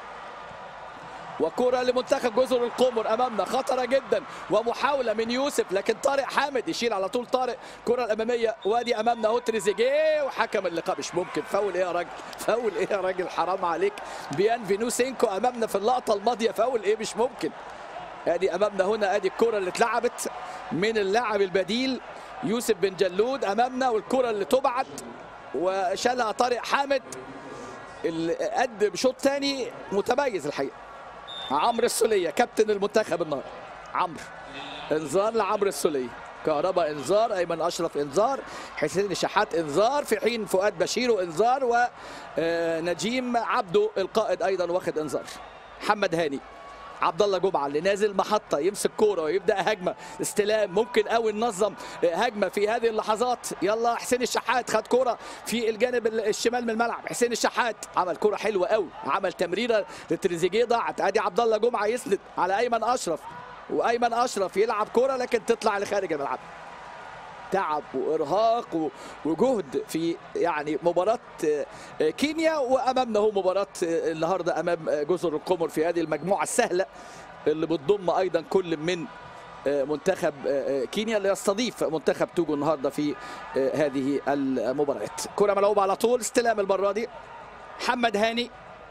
وكرة لمنتخب جزر القمر امامنا خطرة جدا ومحاولة من يوسف لكن طارق حامد يشيل على طول طارق كرة الامامية وادي امامنا اهو تريزيجيه وحكم اللقاء مش ممكن فاول ايه يا راجل فاول ايه يا راجل حرام عليك بيان فينوسينكو امامنا في اللقطة الماضية فاول ايه مش ممكن ادي امامنا هنا ادي الكرة اللي اتلعبت من اللاعب البديل يوسف بن جلود امامنا والكرة اللي تبعت وشالها طارق حامد اللي قدم شوط ثاني متميز الحقيقه عمرو السوليه كابتن المنتخب النهارده عمرو انذار لعمرو السوليه كهرباء انذار ايمن اشرف انذار حسين الشحات انذار في حين فؤاد بشير انذار ونجيم عبده القائد ايضا واخد انذار محمد هاني عبد الله جمعه اللي نازل محطه يمسك كوره ويبدا هجمه استلام ممكن قوي ننظم هجمه في هذه اللحظات يلا حسين الشحات خد كوره في الجانب الشمال من الملعب حسين الشحات عمل كوره حلوه قوي عمل تمريره لتريزيجيه ضاعت ادي عبد الله جمعه يسند على ايمن اشرف وايمن اشرف يلعب كوره لكن تطلع لخارج الملعب تعب وارهاق وجهد في يعني مباراه كينيا وامامنا هو مباراه النهارده امام جزر القمر في هذه المجموعه السهله اللي بتضم ايضا كل من منتخب كينيا اللي يستضيف منتخب توجو النهارده في هذه المباريات كره ملعوبه على طول استلام المره دي محمد هاني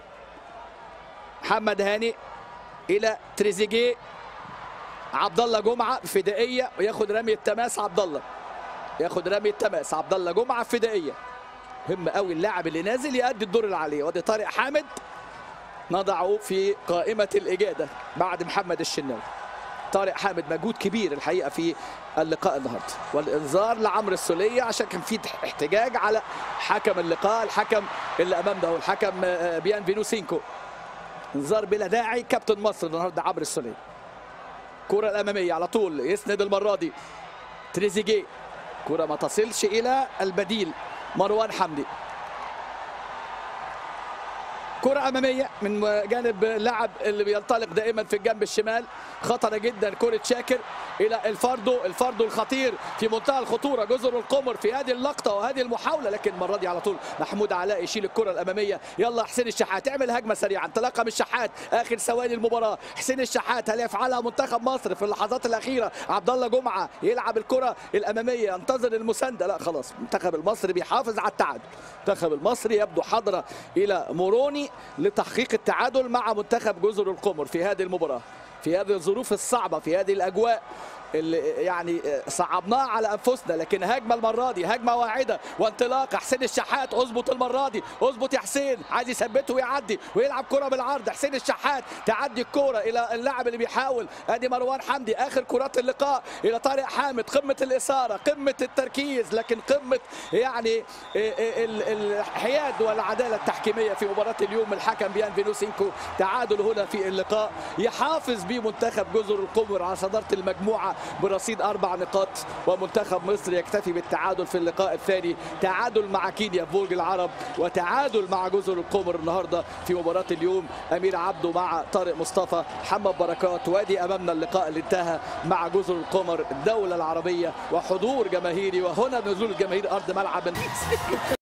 محمد هاني الى تريزيجيه عبد الله جمعه فدائيه وياخد رمي التماس عبد الله ياخد رمي التماس عبد الله جمعه فدائيه مهم قوي اللاعب اللي نازل يأدي الدور اللي عليه وادي طارق حامد نضعه في قائمه الاجاده بعد محمد الشناوي طارق حامد مجهود كبير الحقيقه في اللقاء النهارده والانذار لعمرو السوليه عشان كان في احتجاج على حكم اللقاء الحكم اللي امامنا هو الحكم بيان فينوسينكو انذار بلا داعي كابتن مصر النهارده عمرو السوليه الكره الاماميه على طول يسند المره دي تريزيجيه كره ما تصلش الى البديل مروان حمدي كرة أمامية من جانب لاعب اللي بينطلق دائما في الجنب الشمال خطرة جدا كرة شاكر إلى الفاردو الفاردو الخطير في منتهى الخطورة جزر القمر في هذه اللقطة وهذه المحاولة لكن المرة دي على طول محمود علاء يشيل الكرة الأمامية يلا حسين الشحات اعمل هجمة سريعة انطلاقة من الشحات آخر ثواني المباراة حسين الشحات هل يفعلها منتخب مصر في اللحظات الأخيرة عبد الله جمعة يلعب الكرة الأمامية ينتظر المساندة لا خلاص المنتخب المصري بيحافظ على التعادل المنتخب المصري يبدو حضرة إلى موروني لتحقيق التعادل مع منتخب جزر القمر في هذه المباراة في هذه الظروف الصعبة في هذه الأجواء اللي يعني صعبناها على انفسنا لكن هجمه المره دي هجمه واعده وانطلاق حسين الشحات اظبط المره دي اظبط يا حسين عايز يثبته ويعدي ويلعب كره بالعرض حسين الشحات تعدي الكره الى اللاعب اللي بيحاول ادي مروان حمدي اخر كرات اللقاء الى طارق حامد قمه الاثاره قمه التركيز لكن قمه يعني الحياد والعداله التحكيميه في مباراه اليوم الحكم بيان فينوسينكو تعادل هنا في اللقاء يحافظ به منتخب جزر القمر على صداره المجموعه برصيد اربع نقاط ومنتخب مصر يكتفي بالتعادل في اللقاء الثاني تعادل مع كينيا في برج العرب وتعادل مع جزر القمر النهارده في مباراه اليوم امير عبده مع طارق مصطفى محمد بركات وادي امامنا اللقاء اللي انتهى مع جزر القمر الدوله العربيه وحضور جماهيري وهنا نزول الجماهير ارض ملعب